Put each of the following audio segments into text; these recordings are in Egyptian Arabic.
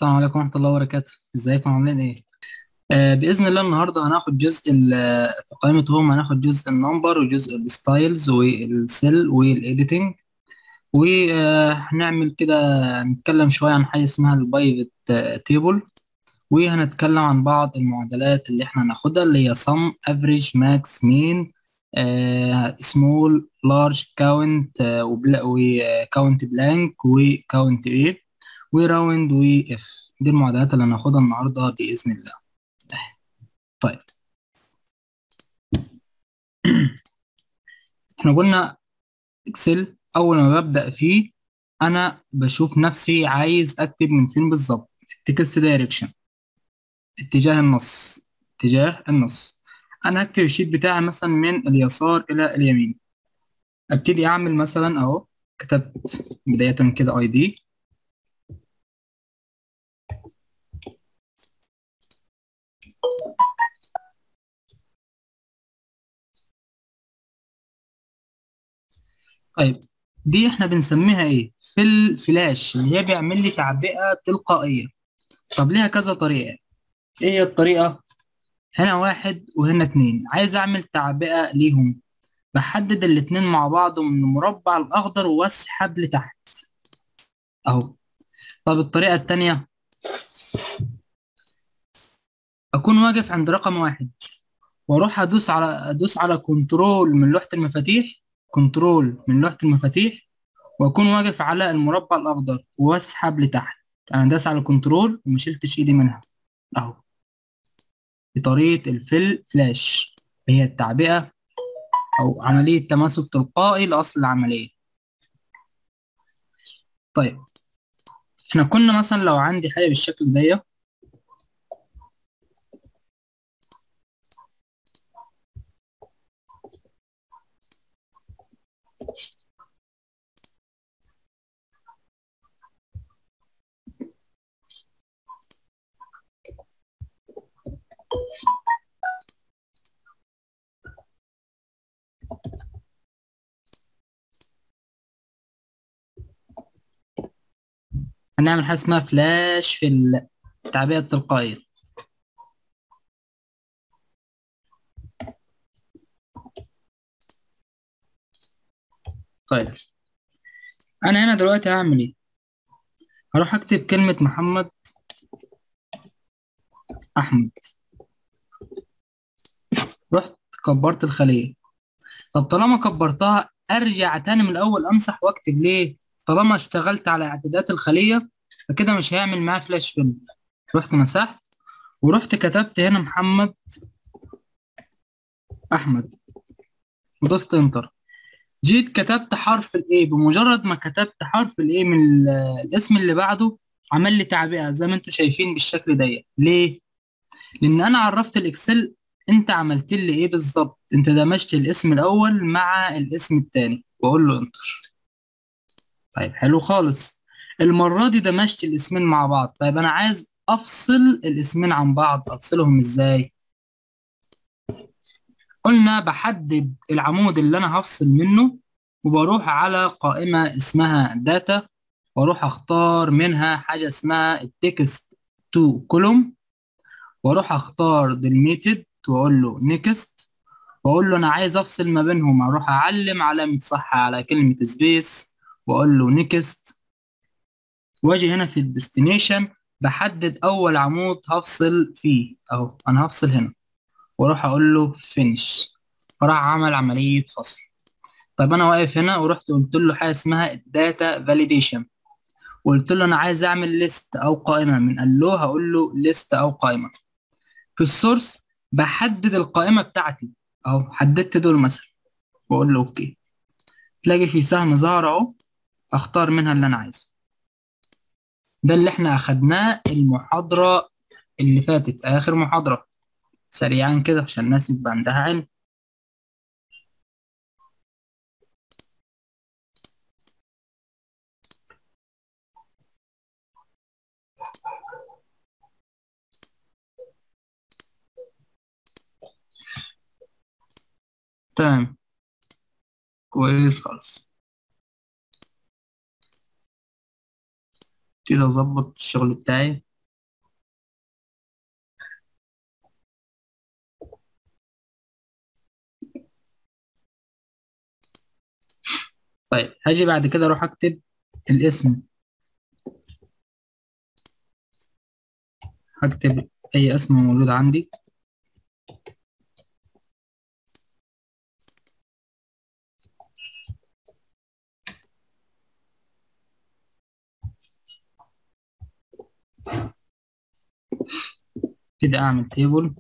السلام عليكم ورحمة الله وبركاته ازيكم عاملين ايه؟ آه بإذن الله النهاردة هناخد جزء ال- في قائمة هوم هناخد جزء النمبر وجزء الستايلز والسيل والايديتنج وهنعمل كده نتكلم شوية عن حاجة اسمها البايفت تيبل وهنتكلم عن بعض المعادلات اللي احنا هناخدها اللي هي sum average max mean آه small large count آه وكاونت بلانك وكاونت ايه وراوند واف دي المعادلات اللي هناخدها النهارده بإذن الله طيب احنا قلنا اكسل اول ما ببدأ فيه انا بشوف نفسي عايز اكتب من فين بالظبط التكست دايركشن اتجاه النص اتجاه النص انا هكتب الشيت بتاعي مثلا من اليسار الى اليمين ابتدي اعمل مثلا اهو كتبت بداية كده اي دي طيب دي احنا بنسميها ايه في الفلاش اللي هي بيعمل لي تعبئة تلقائية طب ليها كذا طريقة ايه هي الطريقة هنا واحد وهنا اتنين عايز اعمل تعبئة ليهم بحدد الاتنين مع بعض من المربع الاخضر واسحب لتحت اهو طب الطريقة التانية اكون واقف عند رقم واحد واروح ادوس على ادوس على كنترول من لوحة المفاتيح كنترول من لوحة المفاتيح واكون واقف على المربع الاخضر واسحب لتحت انا داس على كنترول وما شلتش ايدي منها اهو بطريقة الفل فلاش اللي هي التعبئة او عملية تماسك تلقائي لاصل العملية طيب احنا كنا مثلا لو عندي حاجة بالشكل ده هنعمل حاجة اسمها فلاش في التعبئة التلقائية طيب أنا هنا دلوقتي هعمل إيه؟ هروح أكتب كلمة محمد أحمد رحت كبرت الخلية طب طالما كبرتها أرجع تاني من الأول أمسح وأكتب ليه؟ طالما اشتغلت على إعدادات الخلية فكده مش هيعمل معاه فلاش فيلم رحت مسحت ورحت كتبت هنا محمد أحمد ودوست انتر جيت كتبت حرف الاي بمجرد ما كتبت حرف الاي من ال- الاسم اللي بعده عمل لي تعبئة زي ما انتم شايفين بالشكل ده ليه؟ لأن أنا عرفت الإكسل أنت عملت لي إيه بالظبط؟ أنت دمجت الاسم الأول مع الاسم التاني وأقول له انتر طيب حلو خالص المرة دي دمجت الاسمين مع بعض طيب أنا عايز أفصل الاسمين عن بعض أفصلهم إزاي؟ قلنا بحدد العمود اللي أنا هفصل منه وبروح على قائمة اسمها داتا واروح اختار منها حاجة اسمها التكست تو كولوم واروح اختار ديليميتد واقول له نيكست واقول له انا عايز افصل ما بينهم اروح اعلم علامة صح على كلمة سبيس واقول له نيكست واجي هنا في الديستنيشن بحدد اول عمود هفصل فيه اهو انا هفصل هنا واروح اقول له فينش فراح عمل عملية فصل طيب انا واقف هنا ورحت قلت له حاجة اسمها الداتا فاليديشن وقلت له انا عايز اعمل ليست او قائمة من قال له هقول له ليست او قائمة في السورس بحدد القائمة بتاعتي اهو حددت دول مثلا واقول له اوكي تلاقي في سهم ظهر اهو اختار منها اللي انا عايزه ده اللي احنا اخدناه المحاضرة اللي فاتت اخر محاضرة سريعا كده عشان الناس يبقى عندها علم تمام كويس خالص كده اظبط الشغل بتاعي طيب هاجي بعد كده اروح اكتب الاسم هكتب اي اسم موجود عندي كده اعمل تيبل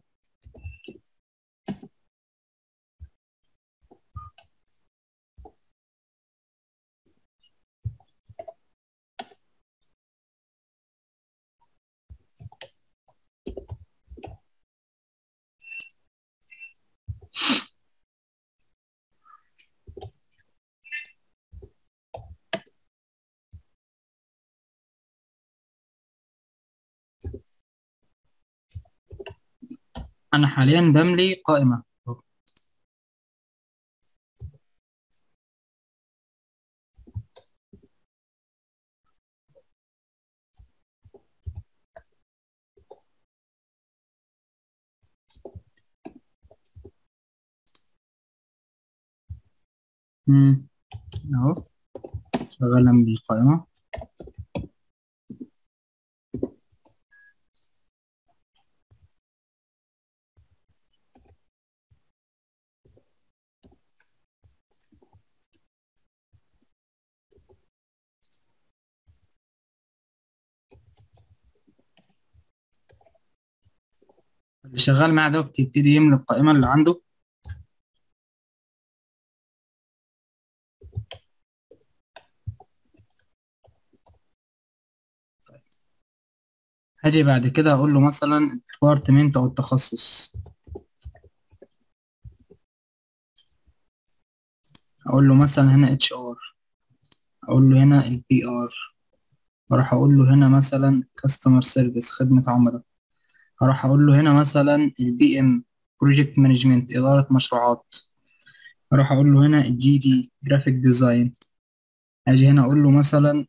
انا حاليا بملي قائمة مم. اهو شغال املي القائمة اللي شغال معاه دلوقتي يبتدي يملي القائمة اللي عنده هاجي بعد كده اقول له مثلا الديبارتمنت او التخصص اقول له مثلا هنا اتش ار اقول له هنا البي ار واروح اقول له هنا مثلا كاستمر سيرفيس خدمة عملاء هروح اقول له هنا مثلا البي ام بروجكت مانجمنت ادارة مشروعات اروح اقول له هنا الجي دي جرافيك ديزاين اجي هنا اقول له مثلا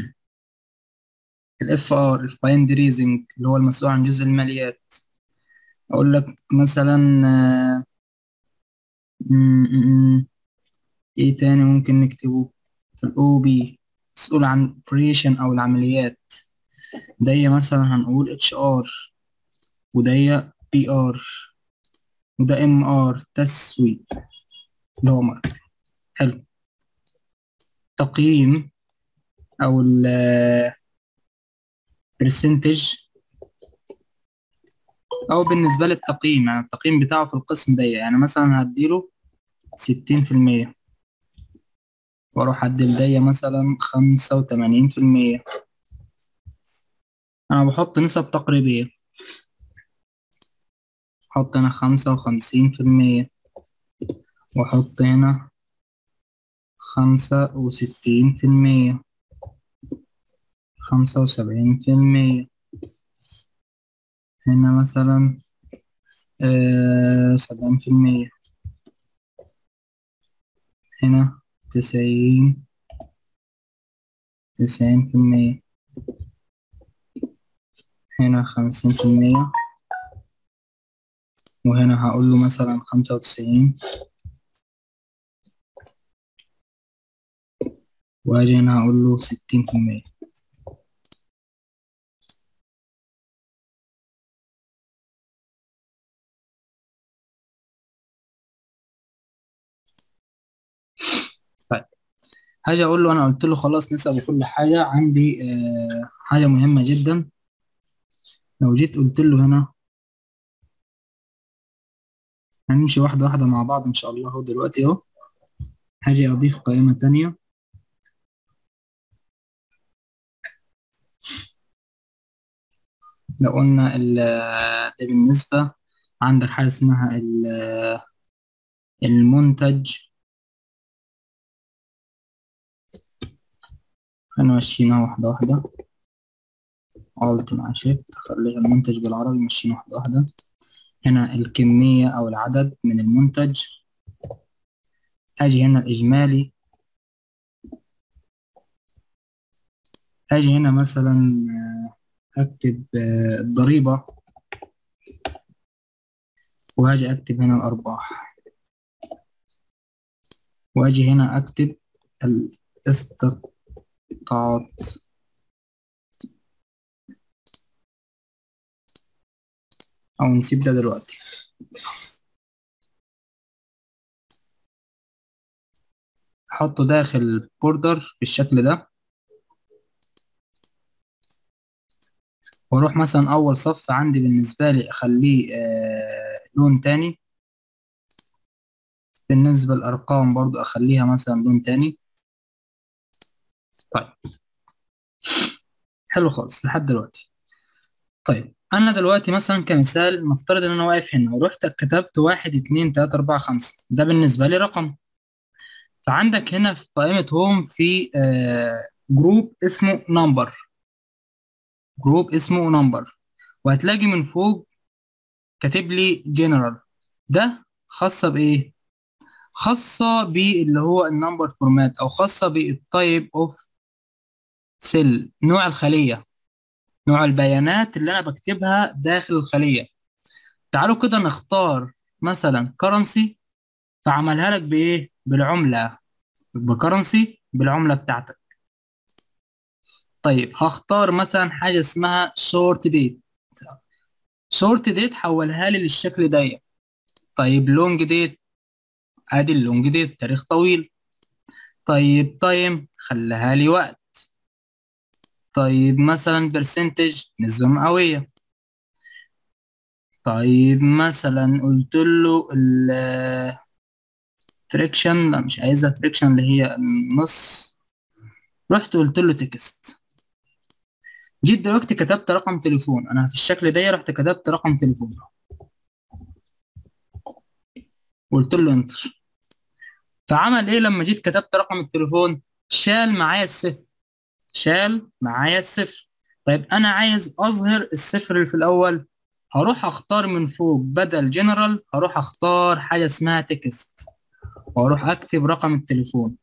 الاف ار الفايند ريزنج اللي هو المسؤول عن جزء الماليات اقول لك مثلا آه، م- م- م- ايه تاني ممكن نكتبه الاو بي مسؤول عن operation او العمليات دي مثلا هنقول اتش ار ودي بي ار وده ام ار تسويق اللي هو ماركتنج حلو تقييم او البرسنتج او بالنسبه للتقييم يعني التقييم بتاعه في القسم ده يعني مثلا هديله ستين في المية واروح ادي لدي مثلا خمسة وتمانين في المية انا بحط نسب تقريبية احط هنا خمسة وخمسين في المية واحط هنا خمسة وستين في المية خمسة وسبعين في المية هنا مثلا سبعين في المية هنا تسعين تسعين في المية هنا خمسين في المية وهنا هقول له مثلا خمسة وتسعين وأجي هنا هقول له ستين في المية طيب هاجي أقول له أنا قلت له خلاص نسب وكل حاجة عندي آه حاجة مهمة جدا لو جيت قلت له هنا هنمشي واحدة واحدة مع بعض إن شاء الله أهو دلوقتي أهو هاجي أضيف قائمة تانية لو قلنا ال- ده بالنسبة عندك حاجة اسمها ال- المنتج خلينا ماشيينها واحدة واحدة قلت مع شيفت خليها المنتج بالعربي ماشيين واحدة واحدة هنا الكمية أو العدد من المنتج أجي هنا الإجمالي أجي هنا مثلا آه، أكتب آه، الضريبة وهاجي أكتب هنا الأرباح وأجي هنا أكتب الاستقطاعات أو نسيب ده دلوقتي أحطه داخل بوردر بالشكل ده واروح مثلا اول صف عندي بالنسبة لي اخليه آه لون تاني بالنسبة للارقام برضو اخليها مثلا لون تاني طيب حلو خالص لحد دلوقتي طيب انا دلوقتي مثلا كمثال نفترض ان انا واقف هنا ورحت كتبت واحد اتنين تلاتة اربعة خمسة ده بالنسبة لي رقم فعندك هنا في قائمة هوم في آه جروب اسمه نمبر جروب اسمه نمبر وهتلاقي من فوق كاتب لي جنرال ده خاصة بإيه؟ خاصة باللي هو النمبر فورمات أو خاصة بالتايب أوف سيل نوع الخلية نوع البيانات اللي أنا بكتبها داخل الخلية تعالوا كده نختار مثلا كرنسي فعملها لك بإيه؟ بالعملة بكرنسي بالعملة بتاعتك طيب هختار مثلا حاجة اسمها شورت ديت شورت ديت حولها لي للشكل ده طيب لونج ديت ادي اللونج ديت تاريخ طويل طيب تايم خليها لي وقت طيب مثلا برسنتج نسبة مئوية طيب مثلا قلت له ال فريكشن لا مش عايزها فريكشن اللي هي النص رحت قلت له تكست جيت دلوقتي كتبت رقم تليفون انا في الشكل ده رحت كتبت رقم تليفون قلت له انتر فعمل ايه لما جيت كتبت رقم التليفون شال معايا الصفر شال معايا الصفر طيب انا عايز اظهر الصفر اللي في الاول هروح اختار من فوق بدل جنرال هروح اختار حاجه اسمها تكست واروح اكتب رقم التليفون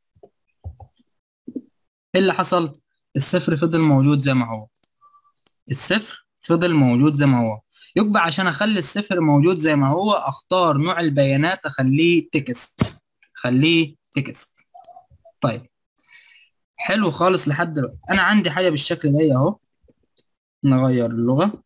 ايه اللي حصل الصفر فضل موجود زي ما هو الصفر فضل موجود زي ما هو يبقى عشان اخلي الصفر موجود زي ما هو اختار نوع البيانات اخليه تكست خليه تكست طيب حلو خالص لحد دلوقتي انا عندي حاجه بالشكل ده اهو نغير اللغه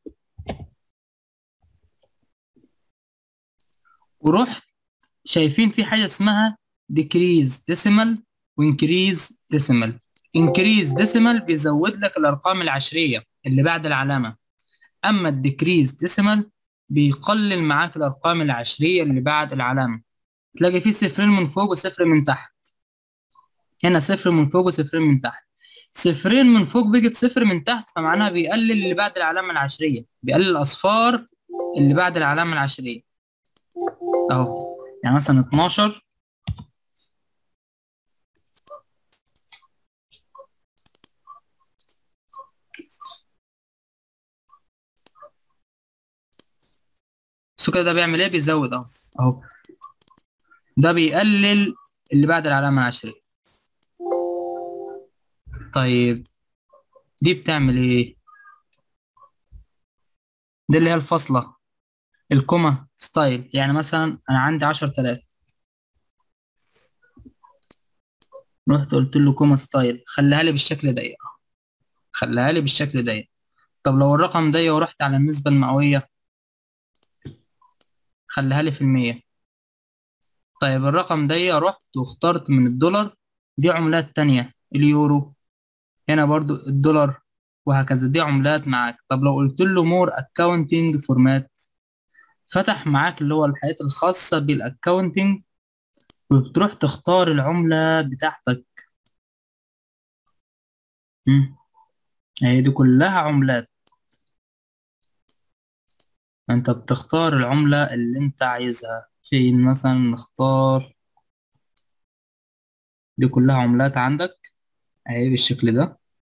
ورحت شايفين في حاجه اسمها decrease decimal وincrease decimal increase decimal بيزود لك الارقام العشريه اللي بعد العلامه اما الديكريز ديسيمال بيقلل معاك الارقام العشريه اللي بعد العلامه تلاقي فيه صفرين من فوق وصفر من تحت هنا صفر من فوق وصفرين من تحت صفرين من فوق بقت صفر من تحت فمعناها بيقلل اللي بعد العلامه العشريه بيقلل الاصفار اللي بعد العلامه العشريه اهو يعني مثلا 12 السكر ده بيعمل ايه بيزود اهو اهو ده بيقلل اللي بعد العلامة العشرية طيب دي بتعمل ايه دي اللي هي الفاصلة الكوما ستايل يعني مثلا انا عندي عشر تلاف رحت قلت له كوما ستايل خليها لي بالشكل ده خليها لي بالشكل ده طب لو الرقم ده ورحت على النسبة المئوية خليها لي في المية طيب الرقم ده رحت واخترت من الدولار دي عملات تانية اليورو هنا برضو الدولار وهكذا دي عملات معاك طب لو قلت له مور اكاونتنج فورمات فتح معاك اللي هو الحاجات الخاصة بالاكاونتنج وبتروح تختار العملة بتاعتك هي دي كلها عملات انت بتختار العملة اللي انت عايزها في مثلا نختار دي كلها عملات عندك اهي بالشكل ده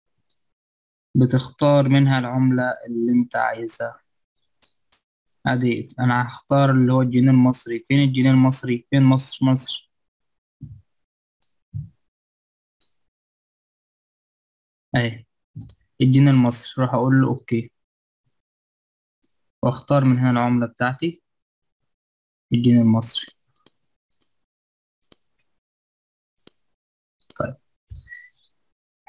بتختار منها العملة اللي انت عايزها ادي انا هختار اللي هو الجنيه المصري فين الجنيه المصري فين مصر مصر اهي الجنيه المصري راح اقول له اوكي واختار من هنا العملة بتاعتي الجنيه المصري طيب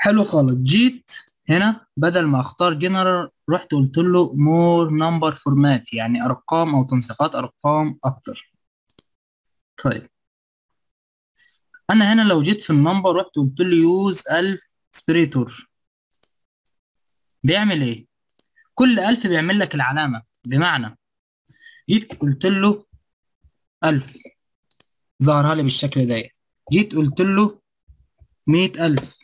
حلو خالص جيت هنا بدل ما اختار جنرال رحت قلت له مور نمبر فورمات يعني ارقام او تنسيقات ارقام اكتر طيب انا هنا لو جيت في النمبر رحت قلت له يوز الف سبريتور بيعمل ايه كل الف بيعمل لك العلامه بمعنى جيت قلت له الف ظهرها لي بالشكل ده جيت قلت له مية ألف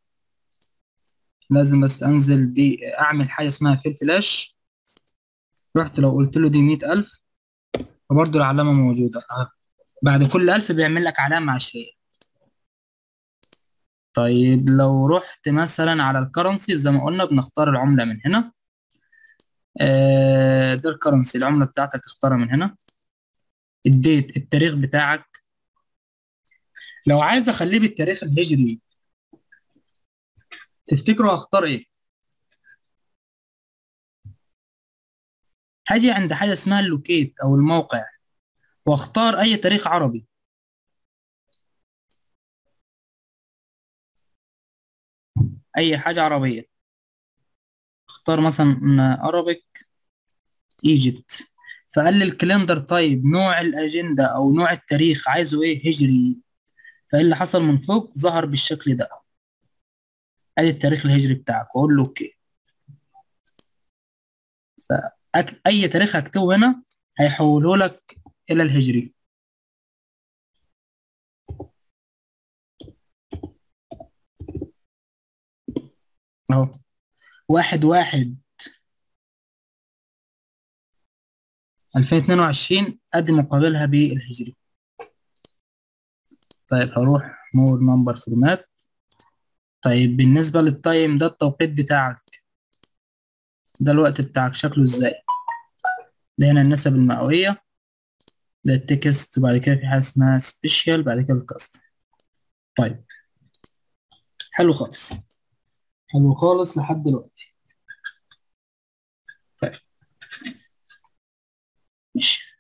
لازم بس أنزل بأعمل حاجة اسمها في الفلاش رحت لو قلت له دي مية ألف فبرضه العلامة موجودة أه. بعد كل ألف بيعمل لك علامة عشرية طيب لو رحت مثلا على الكرنسي زي ما قلنا بنختار العملة من هنا آه ده الكرنسي العملة بتاعتك اختارها من هنا الديت التاريخ بتاعك لو عايز اخليه بالتاريخ الهجري تفتكروا هختار ايه هاجي عند حاجة اسمها اللوكيت او الموقع واختار اي تاريخ عربي اي حاجة عربية اختار مثلا Arabic Egypt فقال لي الكالندر طيب نوع الاجندة او نوع التاريخ عايزه ايه هجري فايه اللي حصل من فوق ظهر بالشكل ده ادي التاريخ الهجري بتاعك واقول له اوكي فاي تاريخ هكتبه هنا هيحوله لك الى الهجري اهو واحد واحد 2022 ادي مقابلها بالهجري طيب هروح مور نمبر فورمات طيب بالنسبة للتايم ده التوقيت بتاعك ده الوقت بتاعك شكله ازاي ده هنا النسب المئوية ده التكست وبعد كده في حاجة اسمها سبيشال بعد كده الكاستم طيب حلو خالص حلو خالص لحد دلوقتي طيب ماشي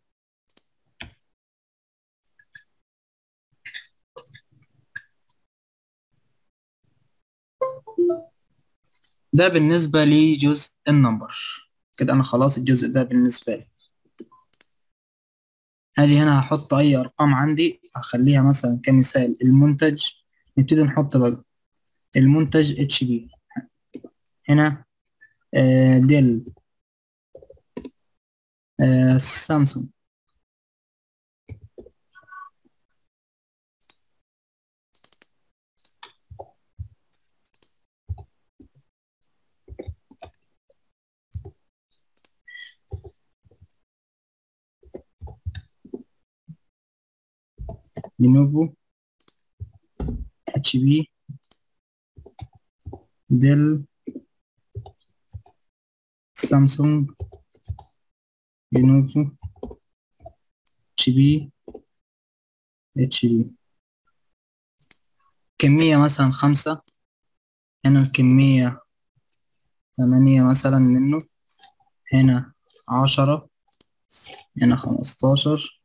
ده بالنسبة لجزء النمبر كده أنا خلاص الجزء ده بالنسبة لي هاجي هنا هحط أي أرقام عندي هخليها مثلا كمثال المنتج نبتدي نحط بقى المنتج اتش بي هنا آه ديل آه سامسونج لينوفو اتش بي ديل سامسونج لينوفو اتش بي اتش بي كمية مثلا خمسة هنا الكمية ثمانية مثلا منه هنا عشرة هنا خمستاشر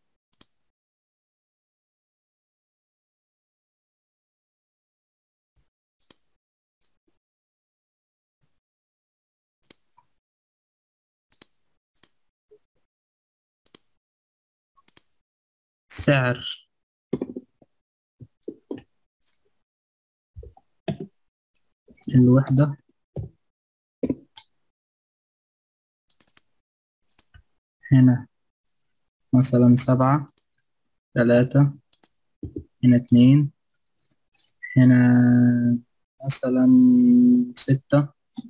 سعر الوحدة هنا مثلا سبعة ثلاثة هنا اتنين هنا مثلا ستة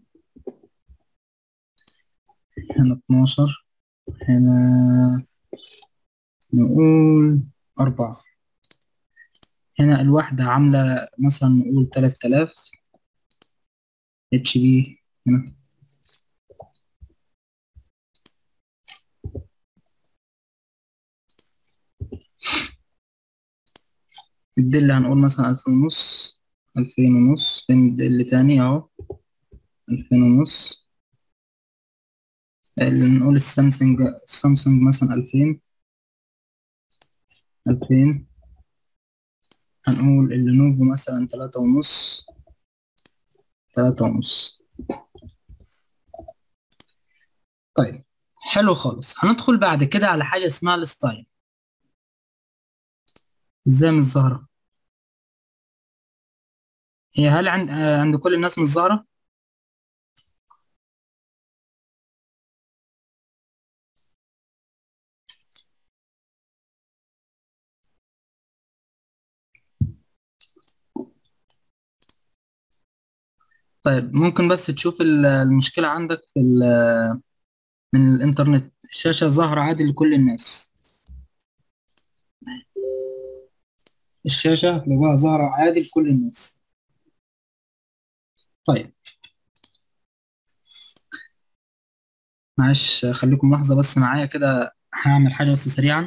هنا اتناشر هنا نقول أربعة هنا الواحدة عاملة مثلا نقول تلات آلاف اتش بي هنا الدل هنقول مثلا ألفين ونص ألفين ونص فين الدل تاني أهو ألفين ونص نقول السامسونج السامسونج مثلا ألفين ألفين هنقول اللينوفو مثلا تلاتة ونص تلاتة ونص طيب حلو خالص هندخل بعد كده على حاجة اسمها الستايل ازاي مش ظاهرة هي هل عند آه، عند كل الناس مش ظاهرة طيب ممكن بس تشوف ال- المشكلة عندك في ال- من الإنترنت الشاشة ظاهرة عادي لكل الناس الشاشة هتلاقوها ظاهرة عادي لكل الناس طيب معلش خليكم لحظة بس معايا كده هعمل حاجة بس سريعا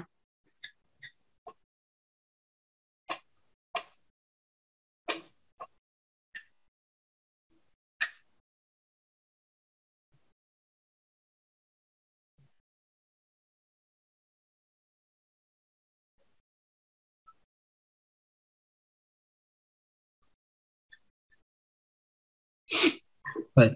طيب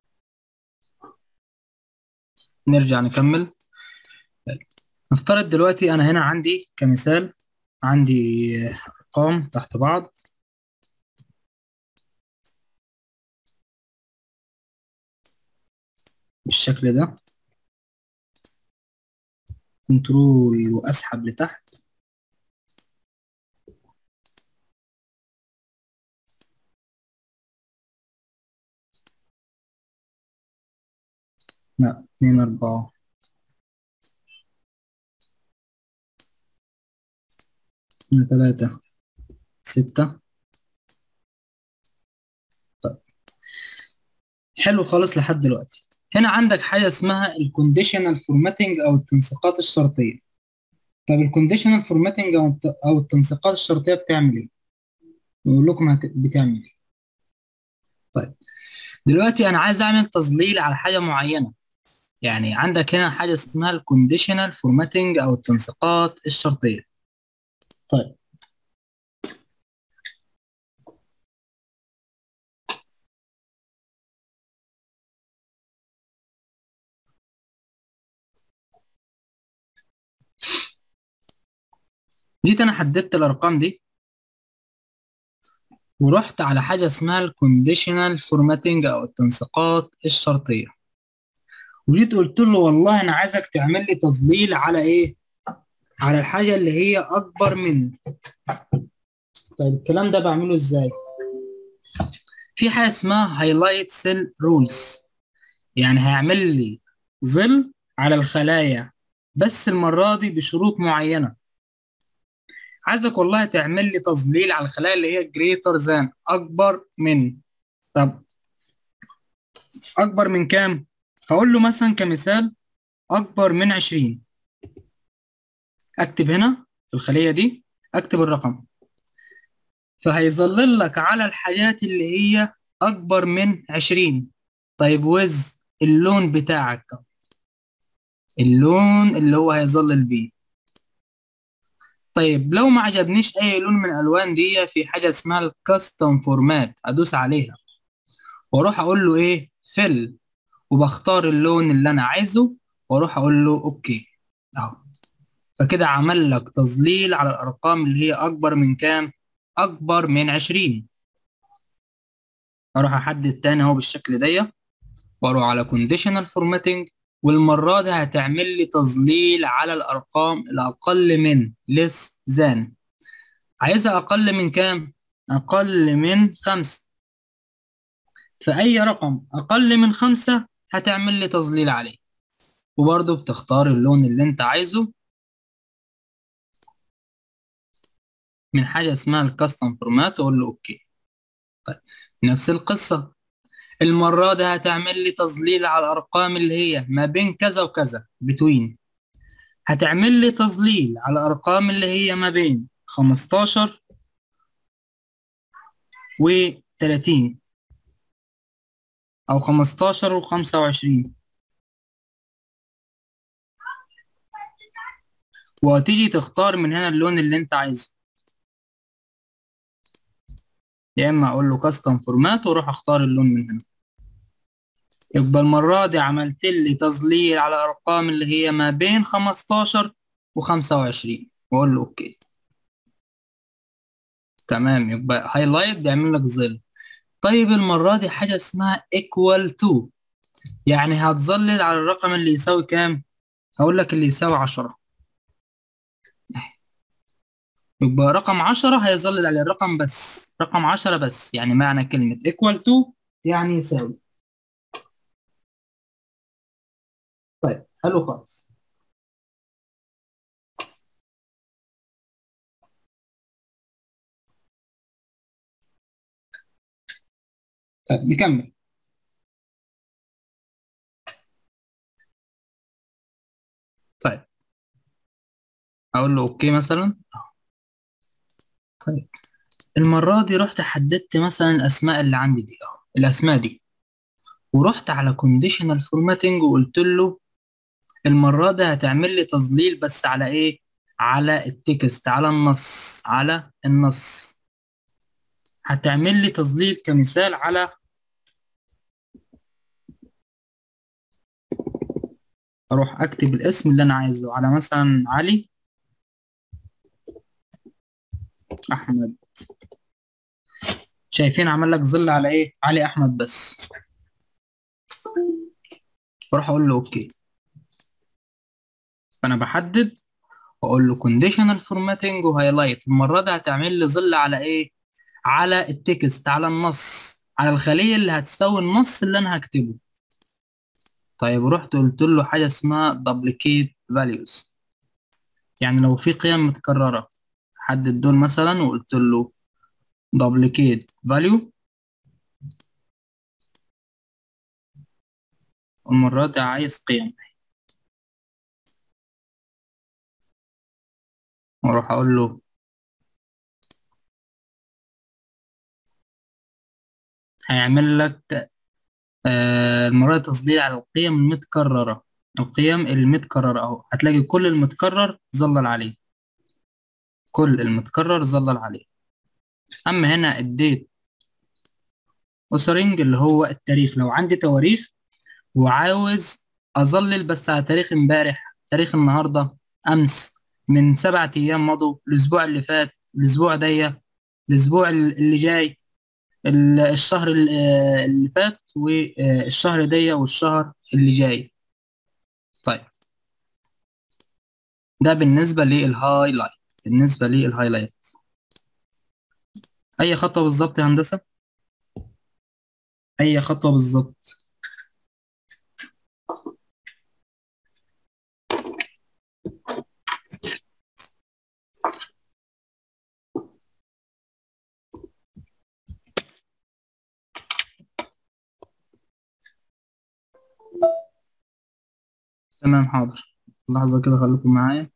نرجع نكمل طيب. نفترض دلوقتي أنا هنا عندي كمثال عندي أرقام تحت بعض بالشكل ده كنترول وأسحب لتحت لا اتنين أربعة هنا تلاتة ستة طيب حلو خالص لحد دلوقتي هنا عندك حاجة اسمها الكونديشنال فورماتنج أو التنسيقات الشرطية طب الكونديشنال فورماتنج أو الت- أو التنسيقات الشرطية بتعمل إيه؟ نقول لكم هت- بتعمل إيه طيب دلوقتي أنا عايز أعمل تظليل على حاجة معينة يعني عندك هنا حاجة اسمها الكونديشنال فورماتنج أو التنسيقات الشرطية طيب جيت أنا حددت الأرقام دي ورحت على حاجة اسمها الكونديشنال فورماتنج أو التنسيقات الشرطية وجيت قلت له والله أنا عايزك تعمل لي تظليل على إيه؟ على الحاجة اللي هي أكبر من طيب الكلام ده بعمله إزاي؟ في حاجة اسمها هايلايت سيل رولز يعني هيعمل لي ظل على الخلايا بس المرة دي بشروط معينة عايزك والله تعمل لي تظليل على الخلايا اللي هي greater than أكبر من طب أكبر من كام؟ هقول له مثلا كمثال أكبر من 20 أكتب هنا في الخلية دي أكتب الرقم فهيظلل لك على الحاجات اللي هي أكبر من 20 طيب وز اللون بتاعك اللون اللي هو هيظلل بيه طيب لو ما عجبنيش أي لون من الألوان دي في حاجة اسمها الكاستم فورمات أدوس عليها وأروح أقول له إيه فل وبختار اللون اللي أنا عايزه وأروح أقول له أوكي أهو فكده عمل لك تظليل على الأرقام اللي هي أكبر من كام؟ أكبر من 20 أروح أحدد تاني أهو بالشكل ده وأروح على conditional formatting والمرة دي هتعمل لي تظليل على الأرقام الأقل من less than عايزها أقل من كام؟ أقل من خمسة فأي رقم أقل من خمسة هتعمل لي تظليل عليه وبرضه بتختار اللون اللي أنت عايزه من حاجة اسمها الكاستم فورمات وأقول له أوكي طيب نفس القصة المرة دي هتعمل لي تظليل على الأرقام اللي هي ما بين كذا وكذا بتوين هتعمل لي تظليل على الأرقام اللي هي ما بين 15 و 30 أو 15 و 25 وهتيجي تختار من هنا اللون اللي أنت عايزه يا اما اقول له كاستم فورمات واروح اختار اللون من هنا يبقى المرة دي عملت لي تظليل على الارقام اللي هي ما بين 15 و25 واقول له اوكي تمام يبقى هايلايت بيعمل لك ظل طيب المرة دي حاجة اسمها equal to يعني هتظلل على الرقم اللي يساوي كام هقول لك اللي يساوي 10 يبقى رقم 10 هيظلل على الرقم بس رقم 10 بس يعني معنى كلمة equal to يعني يساوي طيب حلو خالص طيب نكمل طيب اقول له اوكي مثلا طيب المرة دي رحت حددت مثلا الاسماء اللي عندي دي اه الاسماء دي ورحت على conditional formatting وقلت له المرة دي هتعمل لي تظليل بس على ايه على التكست على النص على النص هتعمل لي تظليل كمثال على اروح اكتب الاسم اللي انا عايزه على مثلا علي احمد شايفين عمل لك ظل على ايه علي احمد بس واروح اقول له اوكي فانا بحدد واقول له conditional formatting وهايلايت المره دي هتعمل لي ظل على ايه على التكست على النص على الخليه اللي هتساوي النص اللي انا هكتبه طيب ورحت قلت له حاجه اسمها duplicate values يعني لو في قيم متكرره حدد دول مثلا وقلت له duplicate value والمرة دي عايز قيم واروح اقول له هيعمل لك آه المرة دي تظليل على القيم المتكررة القيم المتكررة اهو هتلاقي كل المتكرر ظلل عليه كل المتكرر ظلل عليه اما هنا الديت اوسرنج اللي هو التاريخ لو عندي تواريخ وعاوز اظلل بس على تاريخ امبارح تاريخ النهارده امس من سبعة ايام مضوا الاسبوع اللي فات الاسبوع ده الاسبوع اللي جاي ال- الشهر ال- آه، اللي فات والشهر ده والشهر اللي جاي طيب ده بالنسبة للهايلايت بالنسبة للهايلايت أي خطوة بالظبط يا هندسة؟ أي خطوة بالظبط تمام حاضر لحظة كده خليكم معايا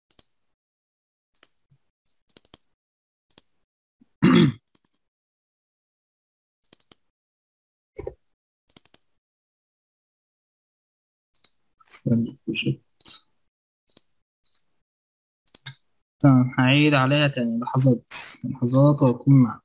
تمام هعيد عليها تاني لحظات لحظات وأكون معاك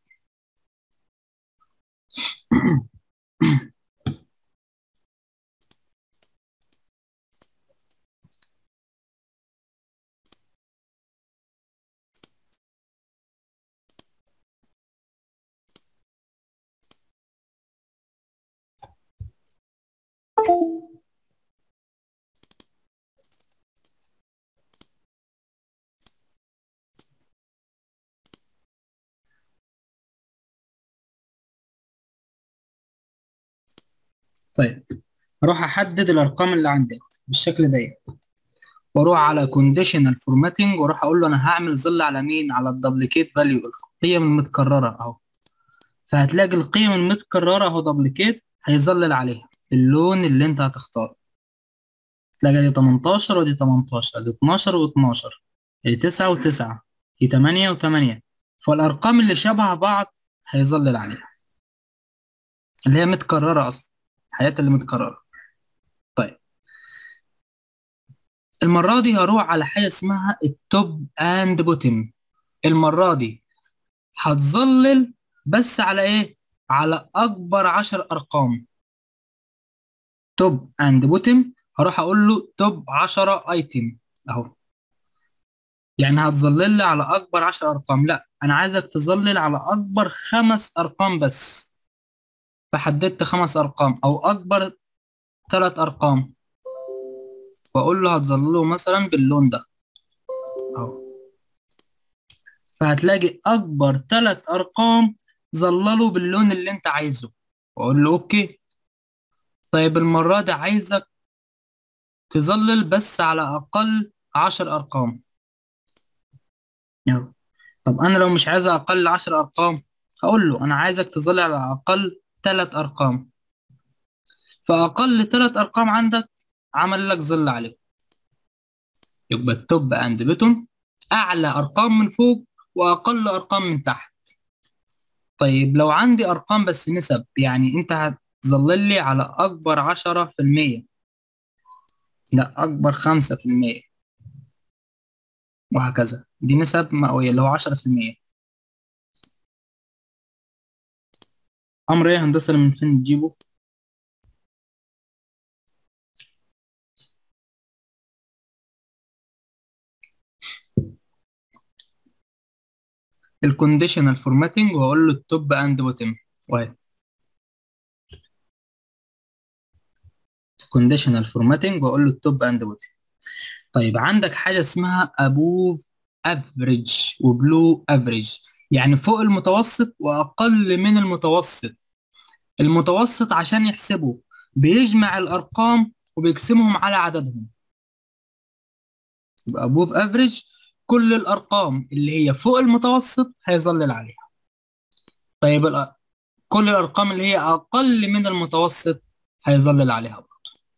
طيب أروح أحدد الأرقام اللي عندي بالشكل ده واروح على conditional formatting واروح اقول له انا هعمل ظل على مين على الدبليكيت فاليو القيم المتكرره اهو فهتلاقي القيم المتكرره اهو دبليكيت هيظلل عليها اللون اللي انت هتختاره تلاقي دي 18 ودي 18 دي 12 و12 دي 9 و9 دي 8 و8 فالارقام اللي شبه بعض هيظلل عليها اللي هي متكرره اصلا الحاجات اللي متكرره طيب المرة دي هروح على حاجة اسمها التوب اند بوتم المرة دي هتظلل بس على ايه على اكبر 10 ارقام توب اند بوتم هروح اقول له توب 10 ايتم اهو يعني هتظلل لي على اكبر 10 ارقام لا انا عايزك تظلل على اكبر خمس ارقام بس فحددت خمس ارقام او اكبر ثلاث ارقام واقول له هتظلله مثلا باللون ده اهو فهتلاقي اكبر ثلاث ارقام ظللوا باللون اللي انت عايزه واقول له اوكي طيب المرة دي عايزك تظلل بس على اقل عشر ارقام يلا طب انا لو مش عايز اقل عشر ارقام هقول له انا عايزك تظلل على اقل ثلاث ارقام فاقل ثلاث ارقام عندك عمل لك ظل عليه يبقى التوب اند بوتوم اعلى ارقام من فوق واقل ارقام من تحت طيب لو عندي ارقام بس نسب يعني انت هتظلل لي على اكبر عشرة في المية لا اكبر خمسة في المية وهكذا دي نسب مئوية اللي هو عشرة في المية امر ايه هندسة من فين تجيبه الكونديشنال فورماتنج واقول له التوب اند بوتم وهي كونديشنال فورماتنج واقول له التوب اند بوتم طيب عندك حاجه اسمها ابوف افريج وبلو افريج يعني فوق المتوسط واقل من المتوسط المتوسط عشان يحسبه بيجمع الارقام وبيقسمهم على عددهم يبقى ابوف افريج كل الارقام اللي هي فوق المتوسط هيظلل عليها طيب الأ- كل الارقام اللي هي اقل من المتوسط هيظلل عليها برضه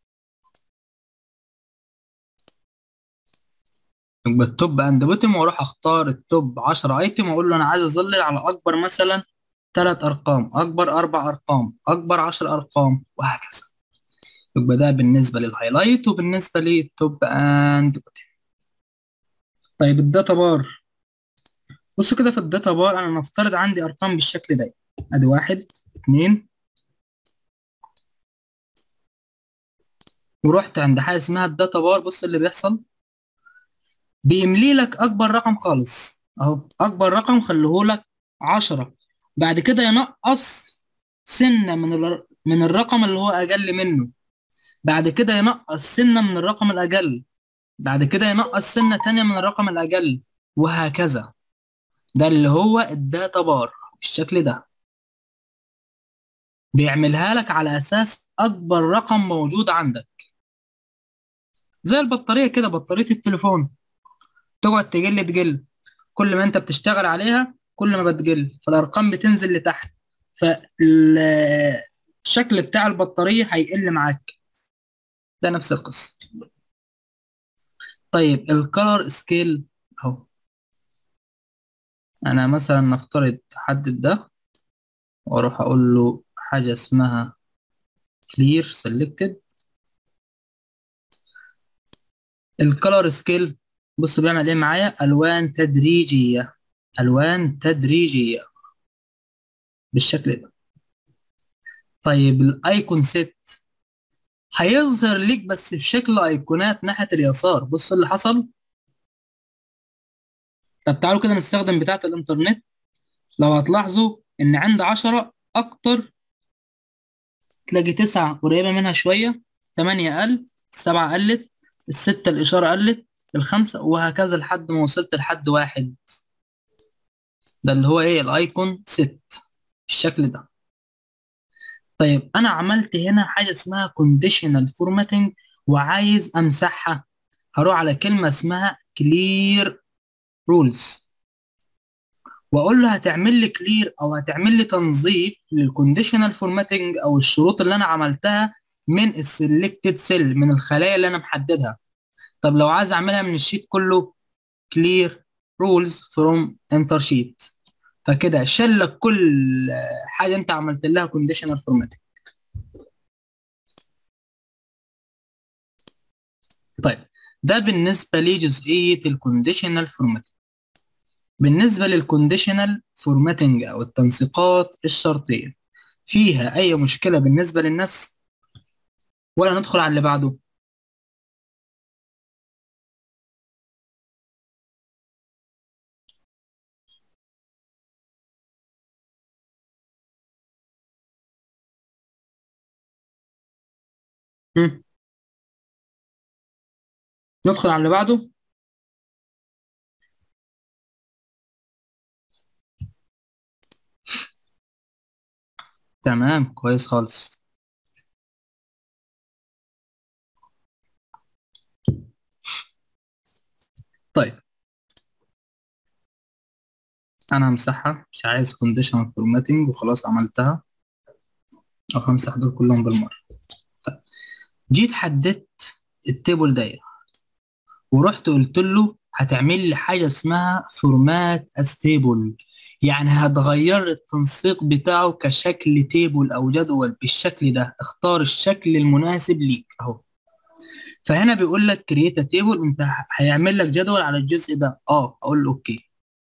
يبقى التوب اند بوتم واروح اختار التوب 10 ايتم واقول له انا عايز اظلل على اكبر مثلا ثلاث ارقام اكبر اربع ارقام اكبر 10 ارقام وهكذا يبقى ده بالنسبه للهايلايت وبالنسبه للتوب اند بوتم طيب الداتا بار بصوا كده في الداتا بار انا نفترض عندي ارقام بالشكل ده ادي واحد اتنين ورحت عند حاجه اسمها الداتا بار بص اللي بيحصل بيملي لك اكبر رقم خالص اهو اكبر رقم خليه لك 10 بعد كده ينقص سنه من الر... من الرقم اللي هو اقل منه بعد كده ينقص سنه من الرقم الاقل بعد كده ينقص سنه تانية من الرقم الاقل وهكذا ده اللي هو الداتا بار بالشكل ده بيعملها لك على اساس اكبر رقم موجود عندك زي البطاريه كده بطاريه التليفون تقعد تقل تقل كل ما انت بتشتغل عليها كل ما بتقل فالارقام بتنزل لتحت فالشكل بتاع البطاريه هيقل معاك ده نفس القصه طيب الكالر سكيل اهو انا مثلا نفترض احدد ده واروح اقول له حاجه اسمها clear selected الكالر سكيل بص بيعمل ايه معايا الوان تدريجيه الوان تدريجيه بالشكل ده طيب الايكون سيت هيظهر ليك بس في شكل ايقونات ناحيه اليسار بص اللي حصل طب تعالوا كده نستخدم بتاعه الانترنت لو هتلاحظوا ان عند 10 اكتر تلاقي 9 قريبه منها شويه 8 قل 7 قلت الستة الإشارة قلت الخمسة وهكذا لحد ما وصلت لحد واحد ده اللي هو إيه الأيكون ست بالشكل ده طيب أنا عملت هنا حاجة اسمها conditional formatting وعايز أمسحها هروح على كلمة اسمها clear rules وأقول له هتعمل لي clear أو هتعمل لي تنظيف للconditional formatting أو الشروط اللي أنا عملتها من السلكتد سيل من الخلايا اللي انا محددها طب لو عايز اعملها من الشيت كله clear rules from enter sheet فكده شال لك كل حاجه انت عملت لها conditional formatting طيب ده بالنسبه لجزئيه الكونديشنال formatting بالنسبة للكونديشنال فورماتنج أو التنسيقات الشرطية فيها أي مشكلة بالنسبة للناس ولا ندخل على اللي بعده مم. ندخل على اللي بعده تمام كويس خالص طيب انا همسحها مش عايز كونديشنال فورماتنج وخلاص عملتها او همسح دول كلهم بالمره طيب. جيت حددت التيبل دايره ورحت قلت له هتعمل لي حاجه اسمها فورمات استيبل يعني هتغير التنسيق بتاعه كشكل تيبل او جدول بالشكل ده اختار الشكل المناسب ليك اهو فهنا بيقول لك كرييت تيبل انت هيعمل لك جدول على الجزء ده اه اقول له اوكي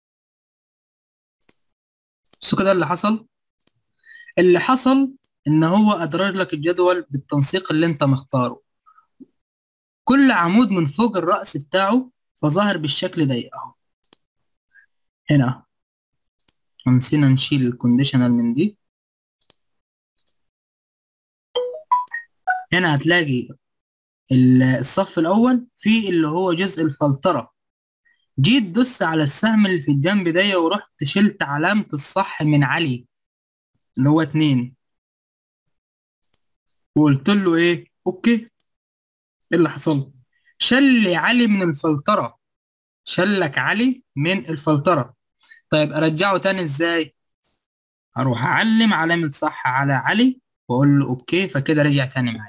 بس كده اللي حصل اللي حصل ان هو ادرج لك الجدول بالتنسيق اللي انت مختاره كل عمود من فوق الرأس بتاعه فظاهر بالشكل ده اهو هنا نسينا نشيل الكونديشنال من دي هنا هتلاقي الصف الاول فيه اللي هو جزء الفلترة جيت دوست على السهم اللي في الجنب ده ورحت شلت علامة الصح من علي اللي هو اتنين وقلت له ايه اوكي ايه اللي حصل شل لي علي من الفلترة شلك علي من الفلترة طيب ارجعه تاني ازاي هروح اعلم علامة صح على علي واقول له اوكي فكده رجع تاني معايا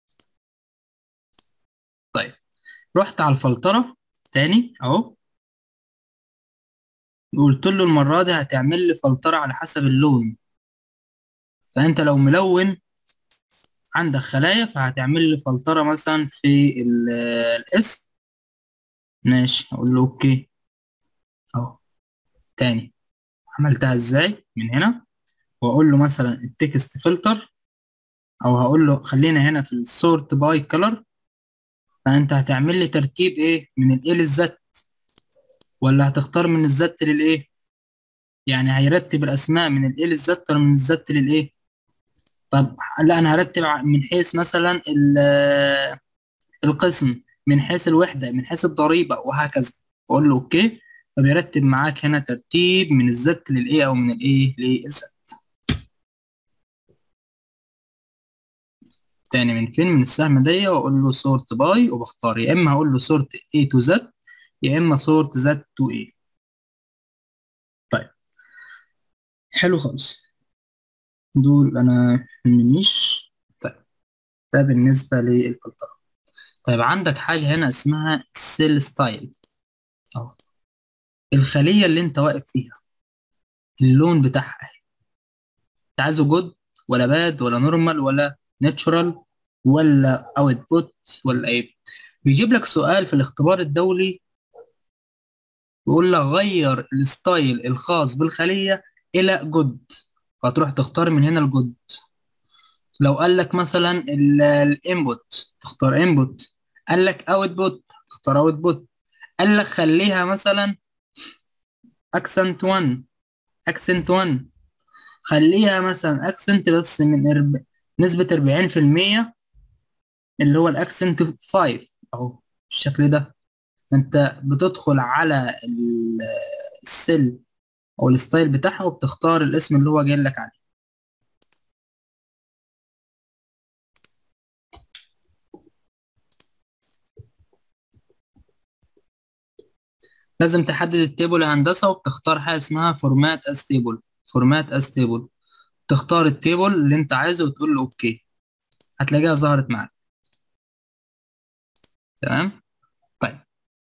طيب رحت على الفلترة تاني اهو قلت له المرة دي هتعمل لي فلترة على حسب اللون فانت لو ملون عندك خلايا فهتعمل لي فلترة مثلا في الاسم ماشي اقول له اوكي اهو تاني عملتها ازاي من هنا واقول له مثلا التكست فلتر او هقول له خلينا هنا في السورت باي كلر فانت هتعمل لي ترتيب ايه من الايه للزت ولا هتختار من الزت للايه يعني هيرتب الاسماء من الايه للزت ولا من الزت للايه طب لا انا هرتب من حيث مثلا القسم من حيث الوحده من حيث الضريبه وهكذا اقول له اوكي فبيرتب معاك هنا ترتيب من الزت للايه او من الايه للزت تاني من فين من السهم ده واقول له سورت باي وبختار يا اما هقول له سورت A تو Z يا اما سورت Z تو A طيب حلو خالص دول انا مش طيب ده بالنسبة للفلترة طيب عندك حاجة هنا اسمها سيل ستايل اهو الخلية اللي انت واقف فيها اللون بتاعها اهي انت عايزه جود ولا باد ولا نورمال ولا ناتشورال ولا اوتبوت ولا ايه بيجيب لك سؤال في الاختبار الدولي بيقول لك غير الستايل الخاص بالخلية الى جود فتروح تختار من هنا الجود لو قال لك مثلا الانبوت تختار انبوت قال لك اوتبوت تختار اوتبوت قال لك خليها مثلا اكسنت 1 اكسنت 1 خليها مثلا اكسنت بس من إرب... نسبة 40% اللي هو الاكسنت 5 اهو بالشكل ده انت بتدخل على السيل او الستايل بتاعها وبتختار الاسم اللي هو جاي لك عليه لازم تحدد التيبل هندسة وبتختار حاجة اسمها فورمات از تيبل فورمات از تيبل تختار التيبل اللي انت عايزه وتقول له اوكي هتلاقيها ظهرت معاك تمام طيب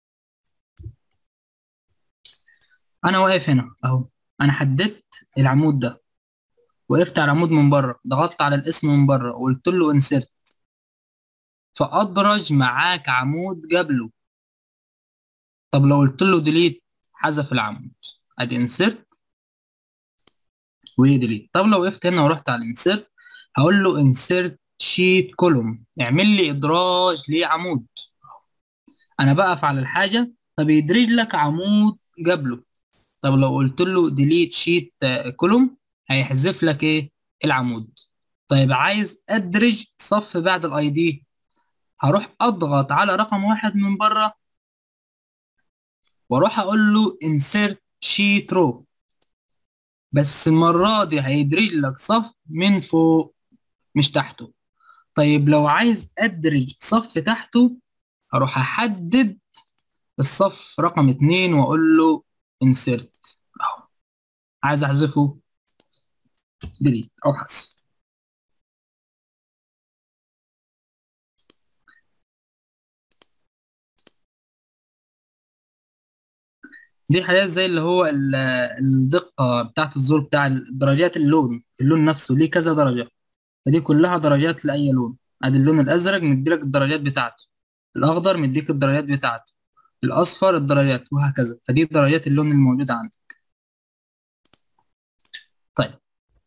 انا واقف هنا اهو انا حددت العمود ده وقفت على العمود من بره ضغطت على الاسم من بره وقلت له انسرت فادرج معاك عمود قبله طب لو قلت له ديليت حذف العمود ادي انسرت وديليت طب لو وقفت هنا ورحت على الانسرت هقول له انسرت شيت كولوم اعمل لي ادراج لعمود انا بقف على الحاجه فبيدرج لك عمود قبله طب لو قلت له ديليت شيت كولوم هيحذف لك ايه العمود طيب عايز ادرج صف بعد الاي دي هروح اضغط على رقم واحد من بره واروح اقول له insert sheet row بس المرة دي هيدرج لك صف من فوق مش تحته طيب لو عايز ادرج صف تحته هروح احدد الصف رقم اتنين واقول له insert اهو عايز احذفه delete او حذف دي حاجات زي اللي هو ال- الدقة بتاعت الزور بتاع درجات اللون اللون نفسه ليه كذا درجة فدي كلها درجات لأي لون ادي اللون الأزرق مديلك الدرجات بتاعته الأخضر مديك الدرجات بتاعته الأصفر الدرجات وهكذا فدي درجات اللون الموجودة عندك طيب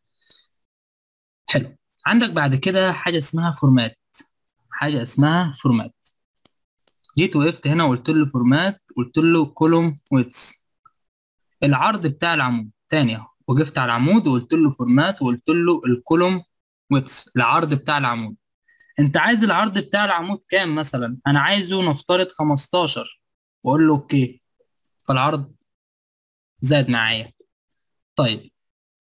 حلو عندك بعد كده حاجة اسمها فورمات حاجة اسمها فورمات جيت وقفت هنا وقلت له فورمات قلت له كولوم ويتس العرض بتاع العمود تاني اهو وقفت على العمود وقلت له فورمات وقلت له الكولوم ويتس العرض بتاع العمود انت عايز العرض بتاع العمود كام مثلا انا عايزه نفترض 15 واقول له اوكي فالعرض زاد معايا طيب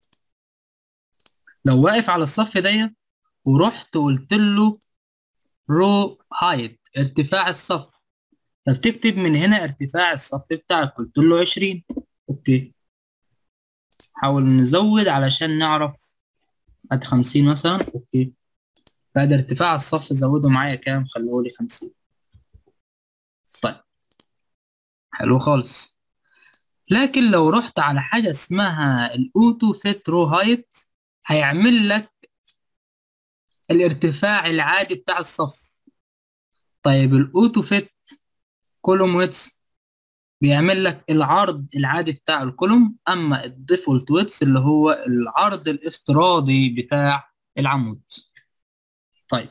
لو واقف على الصف ده ورحت قلت له رو هايت ارتفاع الصف فبتكتب من هنا ارتفاع الصف بتاعك قلت له 20 اوكي حاول نزود علشان نعرف ادي 50 مثلا اوكي بعد ارتفاع الصف زوده معايا كام خلوه لي 50 طيب حلو خالص لكن لو رحت على حاجة اسمها الاوتو فيت رو هايت هيعمل لك الارتفاع العادي بتاع الصف طيب الاوتو فيت كولوم ويتس بيعمل لك العرض العادي بتاع الكولوم اما الديفولت ويتس اللي هو العرض الافتراضي بتاع العمود طيب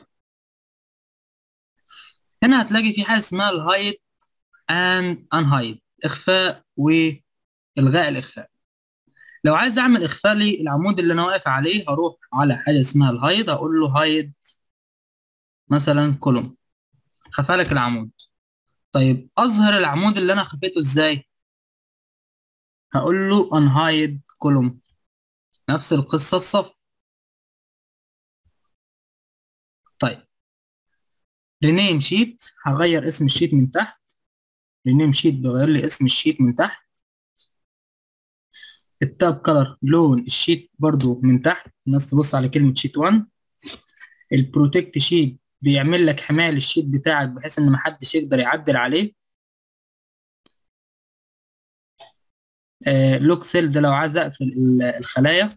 هنا هتلاقي في حاجه اسمها الهايت اند انهايد اخفاء والغاء الاخفاء لو عايز اعمل اخفاء للعمود اللي انا واقف عليه هروح على حاجه اسمها الهايد اقول له هايد مثلا كولوم خفى لك العمود طيب اظهر العمود اللي انا خفيته ازاي هقول له unhide column نفس القصة الصف طيب rename sheet هغير اسم الشيت من تحت rename sheet بغير لي اسم الشيت من تحت التاب كلر لون الشيت برضو من تحت الناس تبص على كلمة شيت 1 البروتكت شيت بيعمل لك حماية للشيت بتاعك بحيث ان محدش يقدر يعدل عليه لوك سيل ده لو عايز اقفل ال- الخلايا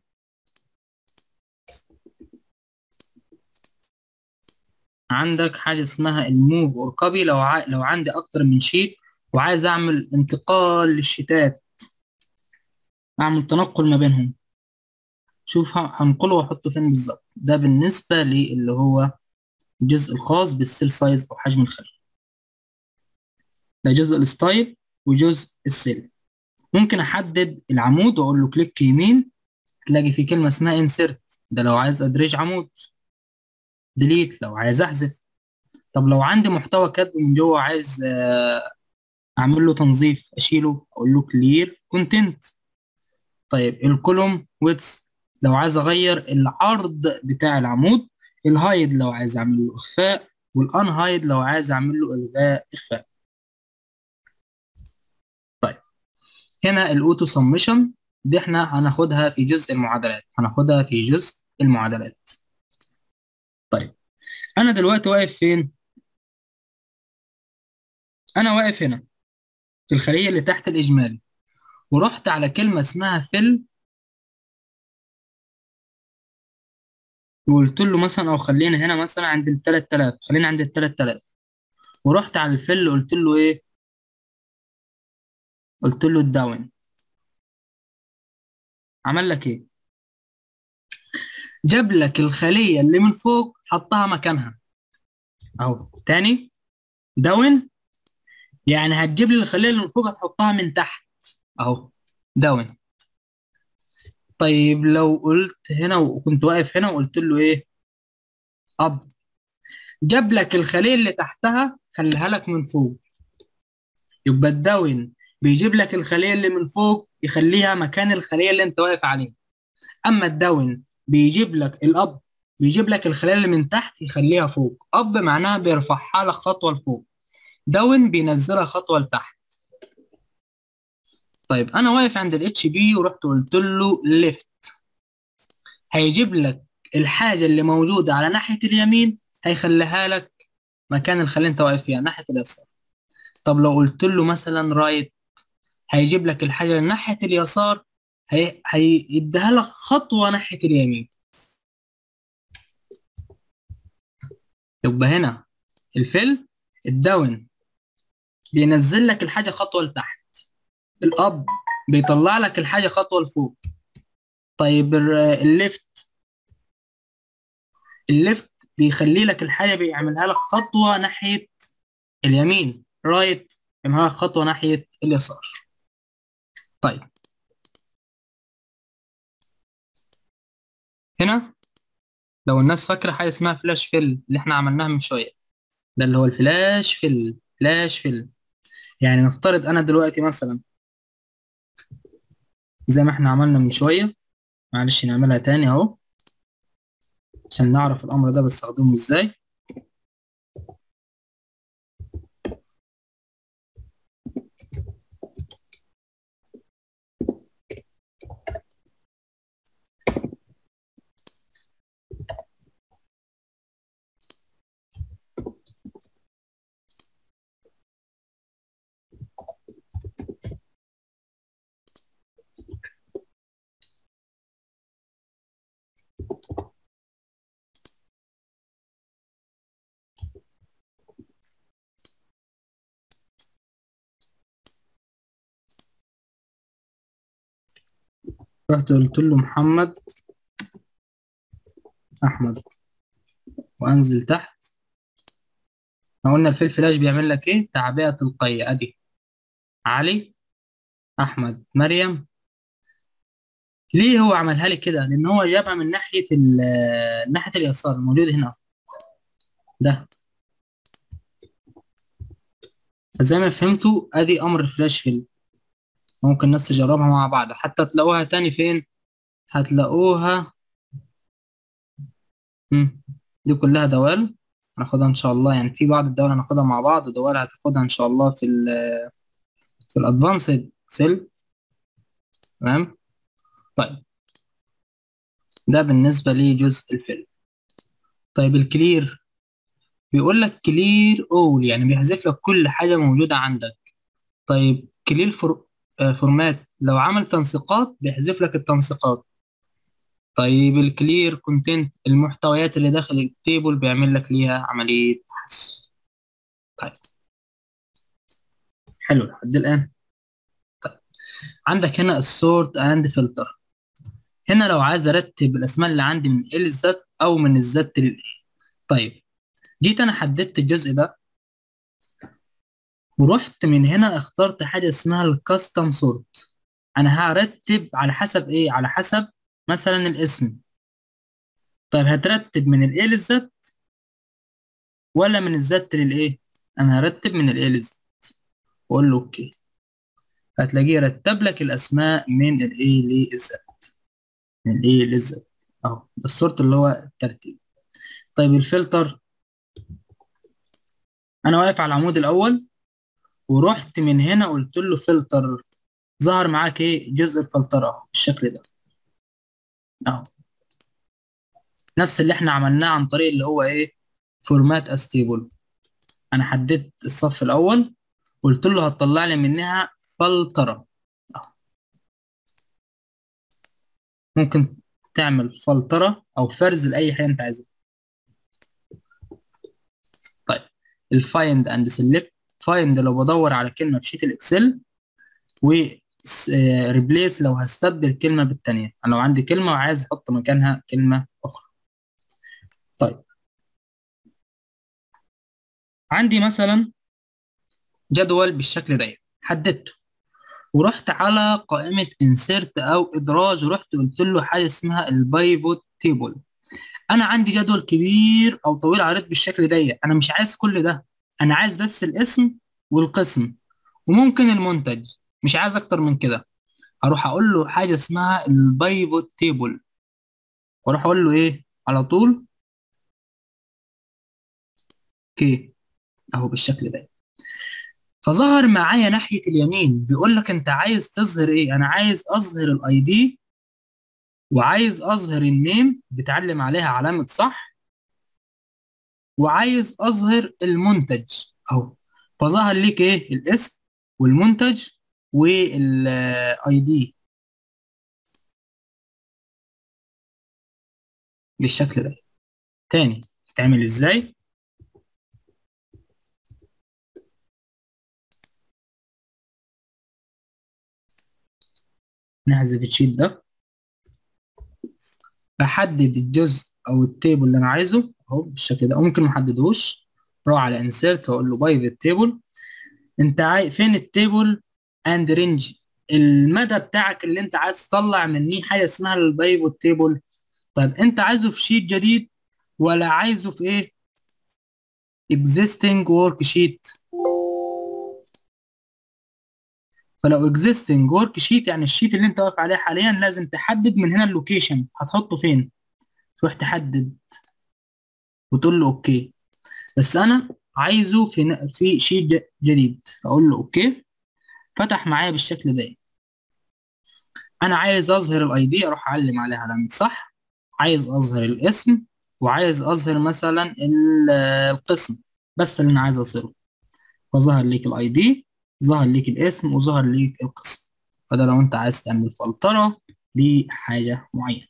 عندك حاجة اسمها الموف اور كوبي لو ع... لو عندي اكتر من شيت وعايز اعمل انتقال للشيتات اعمل تنقل ما بينهم شوف ه- هنقله واحطه فين بالظبط ده بالنسبة للي هو الجزء الخاص بالسيل سايز او حجم الخلية ده جزء الستايل وجزء السيل ممكن احدد العمود واقول له كليك يمين تلاقي في كلمة اسمها انسرت ده لو عايز ادريج عمود ديليت لو عايز احذف طب لو عندي محتوى كاتبه من جوه عايز آه، اعمل له تنظيف اشيله اقول له كلير كونتنت طيب الكولوم ويتس لو عايز اغير العرض بتاع العمود الهايد لو عايز اعمل له اخفاء والانهايد لو عايز اعمل له الغاء اخفاء طيب هنا الاوتو سمشن دي احنا هناخدها في جزء المعادلات هناخدها في جزء المعادلات طيب انا دلوقتي واقف فين انا واقف هنا في الخلية اللي تحت الاجمالي ورحت على كلمة اسمها فيل وقلت له مثلا او خلينا هنا مثلا عند ال 3000 خلينا عند ال 3000 ورحت على الفيل قلت له ايه قلت له الداون عمل لك ايه جاب لك الخليه اللي من فوق حطها مكانها اهو تاني داون يعني هتجيب لي الخليه اللي من فوق هتحطها من تحت اهو داون طيب لو قلت هنا وكنت واقف هنا وقلت له ايه اب جاب لك الخليه اللي تحتها خليها لك من فوق يبقى الداون بيجيب لك الخليه اللي من فوق يخليها مكان الخليه اللي انت واقف عليها اما الداون بيجيب لك الاب بيجيب لك الخليه اللي من تحت يخليها فوق اب معناها بيرفعها لك خطوه لفوق داون بينزلها خطوه لتحت طيب انا واقف عند الاتش بي ورحت قلت له ليفت هيجيب لك الحاجه اللي موجوده على ناحيه اليمين هيخليها لك مكان الخليه انت واقف فيها ناحيه اليسار طب لو قلت له مثلا رايت هيجيب لك الحاجه اللي ناحيه اليسار هي... هيديها لك خطوه ناحيه اليمين يبقى هنا الفيل الداون بينزل لك الحاجه خطوه لتحت الاب بيطلع لك الحاجه خطوه لفوق طيب الليفت الليفت بيخلي لك الحاجه بيعملها لك خطوه ناحيه اليمين رايت يعملها لك خطوه ناحيه اليسار طيب هنا لو الناس فاكره حاجه اسمها فلاش فيل اللي احنا عملناها من شويه ده اللي هو الفلاش فيل فلاش فيل يعني نفترض انا دلوقتي مثلا زي ما احنا عملنا من شويه معلش نعملها تاني اهو عشان نعرف الامر ده بستخدمه ازاي رحت قلت له محمد احمد وانزل تحت احنا قلنا الفيل فلاش بيعمل لك ايه تعبئه تلقائيه ادي علي احمد مريم ليه هو عملها لي كده لان هو جابها من ناحيه ال- ناحيه اليسار الموجود هنا ده زي ما فهمتوا ادي امر فلاش فيل ممكن الناس تجربها مع بعض حتى تلاقوها تاني فين هتلاقوها مم. دي كلها دوال هناخدها ان شاء الله يعني في بعض الدول هناخدها مع بعض ودول هتاخدها ان شاء الله في ال في الادفانسد سيل تمام طيب ده بالنسبة لجزء الفيلم طيب الكلير بيقول لك كلير اول يعني بيحذف لك كل حاجة موجودة عندك طيب كلير فور... آه، فورمات لو عمل تنسيقات بيحذف لك التنسيقات طيب الكلير كونتنت المحتويات اللي داخل التيبل بيعمل لك ليها عملية حذف طيب حلو لحد الآن طيب عندك هنا السورت اند فلتر هنا لو عايز ارتب الاسماء اللي عندي من ال للزد او من الزد للاي طيب جيت انا حددت الجزء ده ورحت من هنا اخترت حاجه اسمها الكاستم سورت انا هرتب على حسب ايه على حسب مثلا الاسم طيب هترتب من الايه للزد ولا من الزد للايه انا هرتب من الايه للزد واقول له اوكي هتلاقيه رتب لك الاسماء من الايه للزد من الايه للزد اهو ده السورت اللي هو الترتيب طيب الفلتر انا واقف على العمود الاول ورحت من هنا قلت له فلتر ظهر معاك ايه جزء الفلتره اهو بالشكل ده اهو نفس اللي احنا عملناه عن طريق اللي هو ايه فورمات استيبل انا حددت الصف الاول قلت له هتطلع لي منها فلتره اهو ممكن تعمل فلتره او فرز لاي حاجه انت عايزها طيب الفايند اند سيلكت فايند لو بدور على كلمه في شيت الاكسل ريبليس لو هستبدل كلمة بالتانية أنا لو عندي كلمة وعايز أحط مكانها كلمة أخرى طيب عندي مثلا جدول بالشكل ده حددته ورحت على قائمة insert أو إدراج ورحت قلت له حاجة اسمها البايفوت تيبل أنا عندي جدول كبير أو طويل عريض بالشكل ده أنا مش عايز كل ده أنا عايز بس الاسم والقسم وممكن المنتج مش عايز أكتر من كده هروح أقول له حاجة اسمها البايفوت تيبل وأروح أقول له إيه على طول اوكي اهو بالشكل ده فظهر معايا ناحية اليمين بيقول لك انت عايز تظهر ايه انا عايز اظهر الاي دي وعايز اظهر النيم بتعلم عليها علامة صح وعايز اظهر المنتج اهو فظهر ليك ايه الاسم والمنتج والاي دي بالشكل ده تاني تعمل ازاي نحذف الشيت ده بحدد الجزء او التيبل اللي انا عايزه اهو بالشكل ده ممكن ما احددهوش اروح على انسيرت واقول له بايفت تيبل انت عاي... فين التيبل اند رينج المدى بتاعك اللي انت عايز تطلع منيه حاجه اسمها البايفوت تيبل طيب انت عايزه في شيت جديد ولا عايزه في ايه existing work sheet فلو existing work sheet يعني الشيت اللي انت واقف عليه حاليا لازم تحدد من هنا اللوكيشن هتحطه فين تروح تحدد وتقول له اوكي بس انا عايزه في في شيت جديد اقول له اوكي فتح معايا بالشكل ده انا عايز اظهر الاي دي اروح اعلم عليها علامه صح عايز اظهر الاسم وعايز اظهر مثلا القسم بس اللي انا عايز اظهره فظهر ليك الاي دي ظهر ليك الاسم وظهر ليك القسم فده لو انت عايز تعمل فلترة لحاجة معينة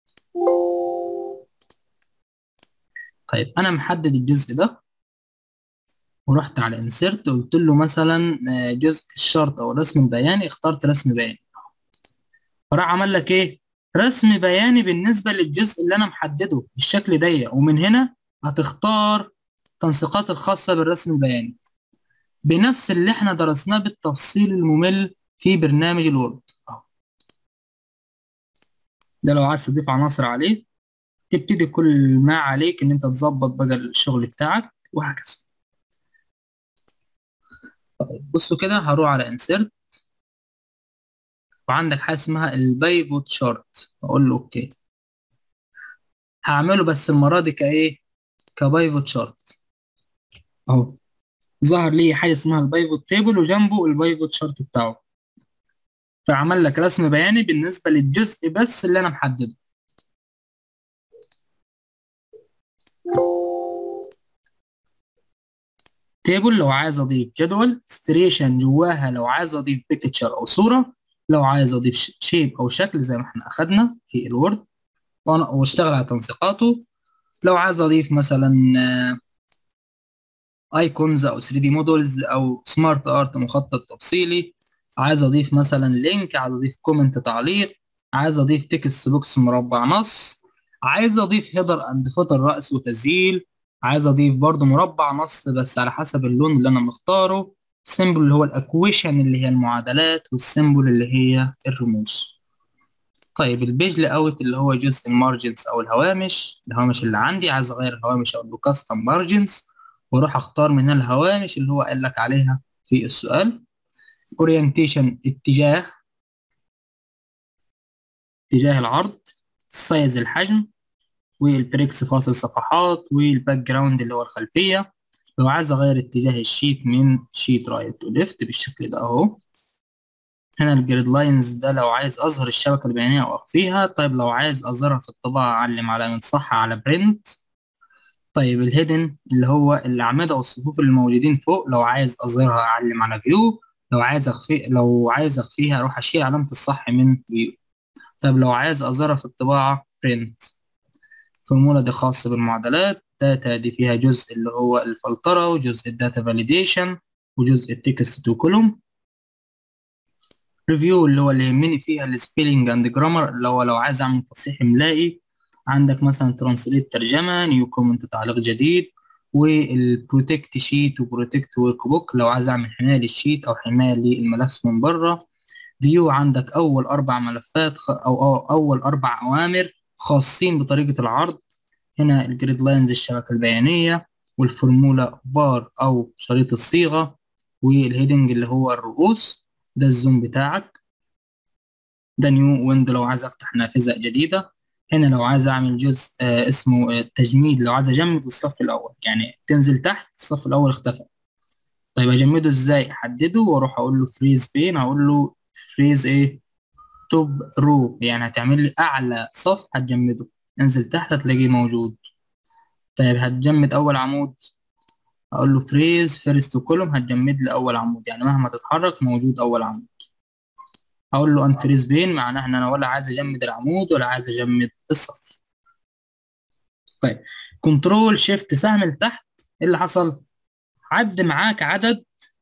طيب انا محدد الجزء ده ورحت على insert قلت له مثلا جزء الشرط او الرسم البياني اخترت رسم بياني فراح عمل لك ايه رسم بياني بالنسبة للجزء اللي انا محدده بالشكل ده ومن هنا هتختار التنسيقات الخاصة بالرسم البياني بنفس اللي احنا درسناه بالتفصيل الممل في برنامج الوورد ده لو عايز تضيف عناصر عليه تبتدي كل ما عليك ان انت تظبط بقى الشغل بتاعك وهكذا طيب بصوا كده هروح على انسيرت وعندك حاجه اسمها البايفوت شارت اقول له اوكي هعمله بس المره دي كايه كبايفوت شارت اهو ظهر لي حاجه اسمها البايفوت تيبل وجنبه البايفوت شارت بتاعه فعمل لك رسم بياني بالنسبه للجزء بس اللي انا محدده تيبل لو عايز اضيف جدول ستريشن جواها لو عايز اضيف بيكتشر او صوره لو عايز اضيف شيب او شكل زي ما احنا اخدنا في الوورد واشتغل على تنسيقاته لو عايز اضيف مثلا ايكونز او 3 دي مودلز او سمارت ارت مخطط تفصيلي عايز اضيف مثلا لينك عايز اضيف كومنت تعليق عايز اضيف تكست بوكس مربع نص عايز اضيف هيدر اند فوتر رأس وتسجيل عايز اضيف برضو مربع نص بس على حسب اللون اللي انا مختاره السيمبل اللي هو الاكويشن اللي هي المعادلات والسيمبل اللي هي الرموز طيب البيج لاوت اللي هو جزء المارجنز او الهوامش الهوامش اللي عندي عايز اغير الهوامش او بكاستم مارجنز واروح اختار من الهوامش اللي هو قال لك عليها في السؤال اورينتيشن اتجاه اتجاه العرض السايز الحجم والبريكس فاصل صفحات والباك جراوند اللي هو الخلفية لو عايز اغير اتجاه الشيت من شيت رايت تو ليفت بالشكل ده اهو هنا الجريد لاينز ده لو عايز اظهر الشبكة البيانية او اخفيها طيب لو عايز اظهرها في الطباعة اعلم علامة صح على برنت طيب الهيدن اللي هو الأعمدة والصفوف اللي موجودين فوق لو عايز أظهرها أعلم على فيو لو عايز أخفي لو عايز أخفيها أروح أشيل علامة الصح من فيو طيب لو عايز أظهرها في الطباعة برنت الفورمولا دي خاصة بالمعادلات داتا دي فيها جزء اللي هو الفلترة وجزء الداتا فاليديشن وجزء التكست تو كولوم ريفيو اللي هو اللي يهمني فيها السبيلنج اند جرامر اللي هو لو عايز اعمل تصحيح املائي عندك مثلا ترانسليت ترجمه نيو كومنت تعليق جديد والبروتكت شيت وبروتكت ورك بوك لو عايز اعمل حمايه للشيت او حمايه للملف من بره فيو عندك اول اربع ملفات خ- او أو اول اربع اوامر خاصين بطريقه العرض هنا الجريد لاينز الشبكه البيانيه والفورمولا بار او شريط الصيغه والهيدنج اللي هو الرؤوس ده الزوم بتاعك ده نيو ويند لو عايز افتح نافذه جديده هنا لو عايز اعمل جزء آه اسمه آه، تجميد لو عايز اجمد الصف الاول يعني تنزل تحت الصف الاول اختفى طيب اجمده ازاي احدده واروح اقول له فريز بين هقول له فريز ايه توب رو يعني هتعمل لي اعلى صف هتجمده انزل تحت هتلاقيه موجود طيب هتجمد اول عمود اقول له فريز فيرست كولوم هتجمد لي اول عمود يعني مهما تتحرك موجود اول عمود اقول له انفريز بين معناها ان انا ولا عايز اجمد العمود ولا عايز اجمد الصف طيب كنترول شيفت سهم لتحت ايه اللي حصل عد معاك عدد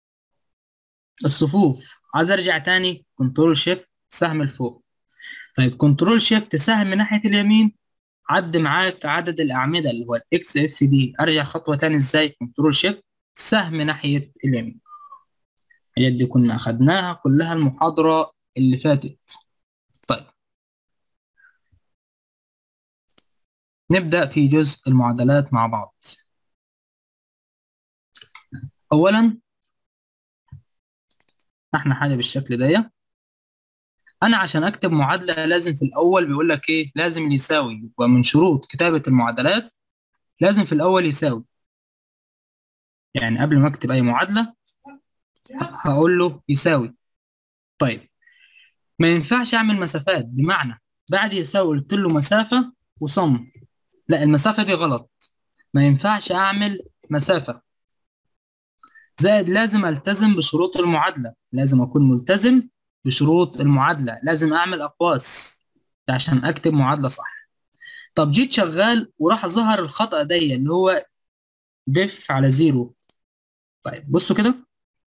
الصفوف عايز ارجع تاني كنترول شيفت سهم لفوق طيب كنترول شيفت سهم ناحية اليمين عد معاك عدد الأعمدة اللي هو الاكس اف دي ارجع خطوة تاني ازاي كنترول شيفت سهم ناحية اليمين الحاجات دي كنا أخدناها كلها المحاضرة اللي فاتت طيب نبدأ في جزء المعادلات مع بعض أولا احنا حاجة بالشكل ده أنا عشان أكتب معادلة لازم في الأول بيقول لك إيه لازم اللي يساوي ومن شروط كتابة المعادلات لازم في الأول يساوي يعني قبل ما أكتب أي معادلة هقول له يساوي طيب ما ينفعش أعمل مسافات بمعنى بعد يساوي قلت له مسافة وصم لا المسافة دي غلط ما ينفعش أعمل مسافة زائد لازم ألتزم بشروط المعادلة لازم أكون ملتزم بشروط المعادلة لازم أعمل أقواس ده عشان أكتب معادلة صح طب جيت شغال وراح ظهر الخطأ ده اللي هو ديف على زيرو طيب بصوا كده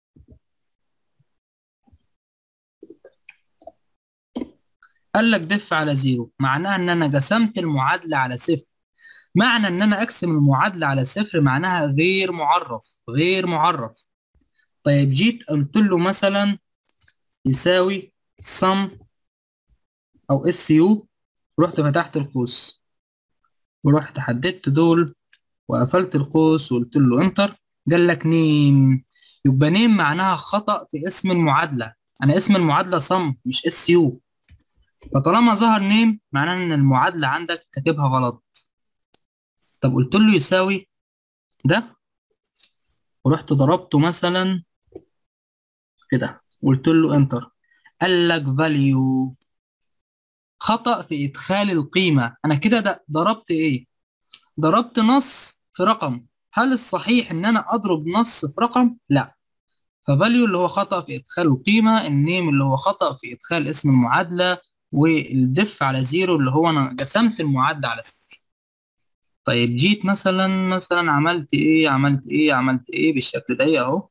قال لك دف على زيرو معناها ان انا قسمت المعادلة على صفر معنى ان انا اقسم المعادلة على صفر معناها غير معرف غير معرف طيب جيت قلت له مثلا يساوي sum او اس يو رحت فتحت القوس ورحت حددت دول وقفلت القوس وقلت له انتر قال لك نيم يبقى نيم معناها خطأ في اسم المعادلة انا اسم المعادلة sum مش اس يو فطالما ظهر نيم معناه ان المعادلة عندك كاتبها غلط طب قلت له يساوي ده ورحت ضربته مثلا كده قلت له انتر قال لك فاليو خطأ في ادخال القيمة انا كده ده ضربت ايه ضربت نص في رقم هل الصحيح ان انا اضرب نص في رقم لا ففاليو اللي هو خطأ في ادخال القيمة النيم اللي هو خطأ في ادخال اسم المعادلة والدف على زيرو اللي هو انا قسمت المعادلة على صفر طيب جيت مثلا مثلا عملت ايه عملت ايه عملت ايه بالشكل ده اهو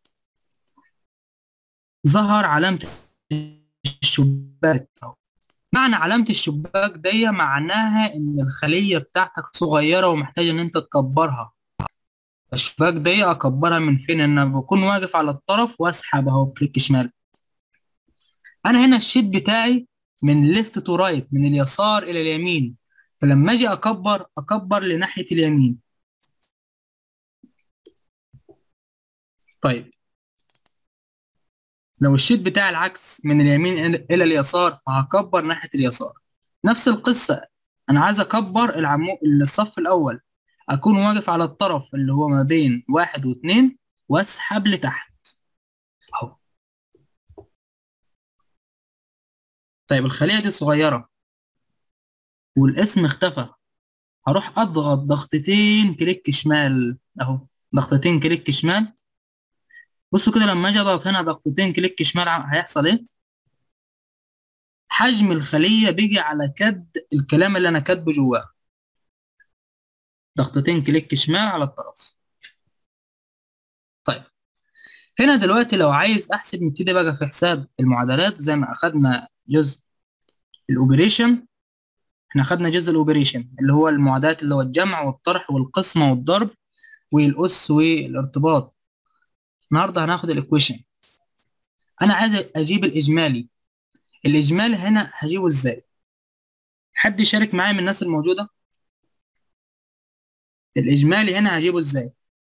ظهر علامة الشباك اهو معنى علامة الشباك دي معناها ان الخلية بتاعتك صغيرة ومحتاج ان انت تكبرها الشباك دي اكبرها من فين ان انا بكون واقف على الطرف واسحب اهو كليك شمال انا هنا الشيت بتاعي من ليفت تو رايت من اليسار الى اليمين فلما اجي اكبر اكبر لناحية اليمين طيب لو الشيت بتاعي العكس من اليمين الى اليسار فهكبر ناحية اليسار نفس القصة انا عايز اكبر العمو الصف الاول اكون واقف على الطرف اللي هو ما بين واحد واثنين واسحب لتحت اهو طيب الخلية دي صغيرة والاسم اختفى هروح اضغط ضغطتين كليك شمال اهو ضغطتين كليك شمال بصوا كده لما اجي اضغط هنا ضغطتين كليك شمال هيحصل ايه حجم الخلية بيجي على كد الكلام اللي انا كاتبه جواه ضغطتين كليك شمال على الطرف طيب هنا دلوقتي لو عايز احسب نبتدي بقى في حساب المعادلات زي ما اخدنا جزء الاوبريشن احنا اخدنا جزء الاوبريشن اللي هو المعادلات اللي هو الجمع والطرح والقسمة والضرب والأس والارتباط النهارده هناخد الايكويشن انا عايز اجيب الاجمالي الاجمالي هنا هجيبه ازاي حد يشارك معايا من الناس الموجودة الاجمالي هنا هجيبه ازاي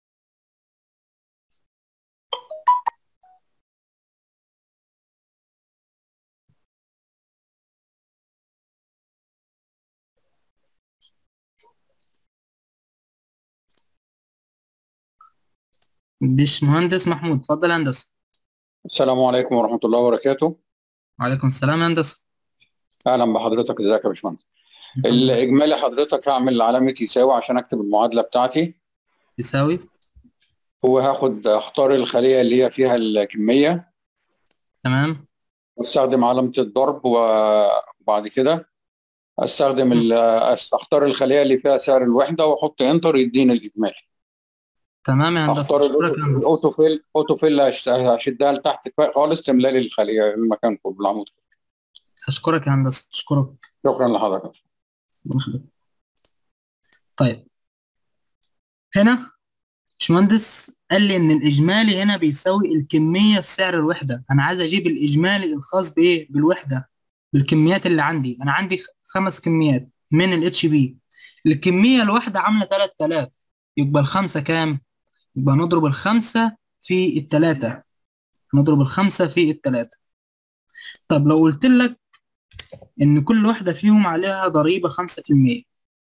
باشمهندس محمود اتفضل يا هندسة السلام عليكم ورحمة الله وبركاته وعليكم السلام يا هندسة أهلا بحضرتك ازيك يا باشمهندس الحمد لله الإجمالي حضرتك هعمل علامة يساوي عشان أكتب المعادلة بتاعتي يساوي وهاخد أختار الخلية اللي هي فيها الكمية تمام واستخدم علامة الضرب وبعد كده استخدم ال- اختار الخلية اللي فيها سعر الوحدة واحط انتر يديني الإجمالي تمام يا هندسة اختار اشكرك يا هندسة الاوتو فيل اوتو فيل هش- هشدها لتحت خالص تملى لي الخلية المكان كله بالعمود اشكرك يا هندسة اشكرك شكرا لحضرتك ربنا يخليك. طيب هنا باشمهندس قال لي ان الاجمالي هنا بيساوي الكمية في سعر الوحدة انا عايز اجيب الاجمالي الخاص بايه بالوحدة بالكميات اللي عندي انا عندي خ- خمس كميات من الاتش بي الكمية الواحدة عاملة 3000 يبقى الخمسة كام يبقى نضرب الخمسة في التلاتة نضرب الخمسة في التلاتة طب لو قلت لك إن كل واحدة فيهم عليها ضريبة خمسة في المية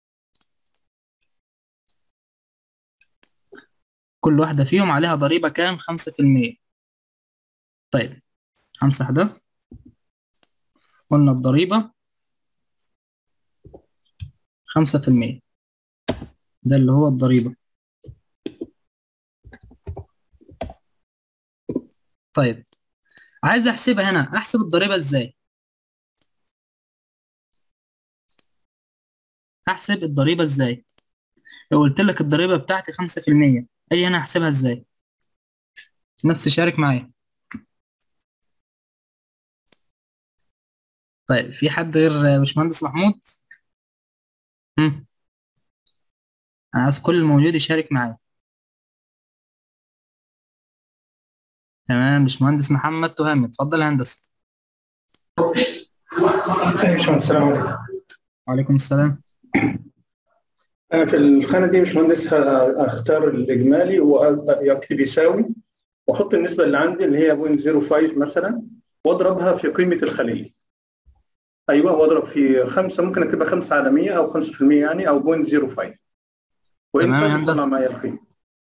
كل واحدة فيهم عليها ضريبة كام خمسة في المية طيب همسح ده قلنا الضريبة خمسة في المية ده اللي هو الضريبة طيب عايز أحسبها هنا أحسب الضريبة إزاي أحسب الضريبة إزاي لو قلت لك الضريبة بتاعتي خمسة في المية أجي هنا أحسبها إزاي الناس تشارك معايا طيب في حد غير باشمهندس محمود مم. أنا عايز كل الموجود يشارك معايا تمام باشمهندس محمد تهامي اتفضل يا هندسة أيوة باشمهندس السلام عليكم وعليكم السلام أنا في الخانة دي يا باشمهندس ه- هختار الإجمالي وأكتب يساوي وأحط النسبة اللي عندي اللي هي 0.05 مثلا وأضربها في قيمة الخلية أيوه وأضرب في خمسة ممكن أكتبها خمسة على 100 أو 5% يعني أو 0.05 تمام يا وإنت تطلع هندسة معايا القيمة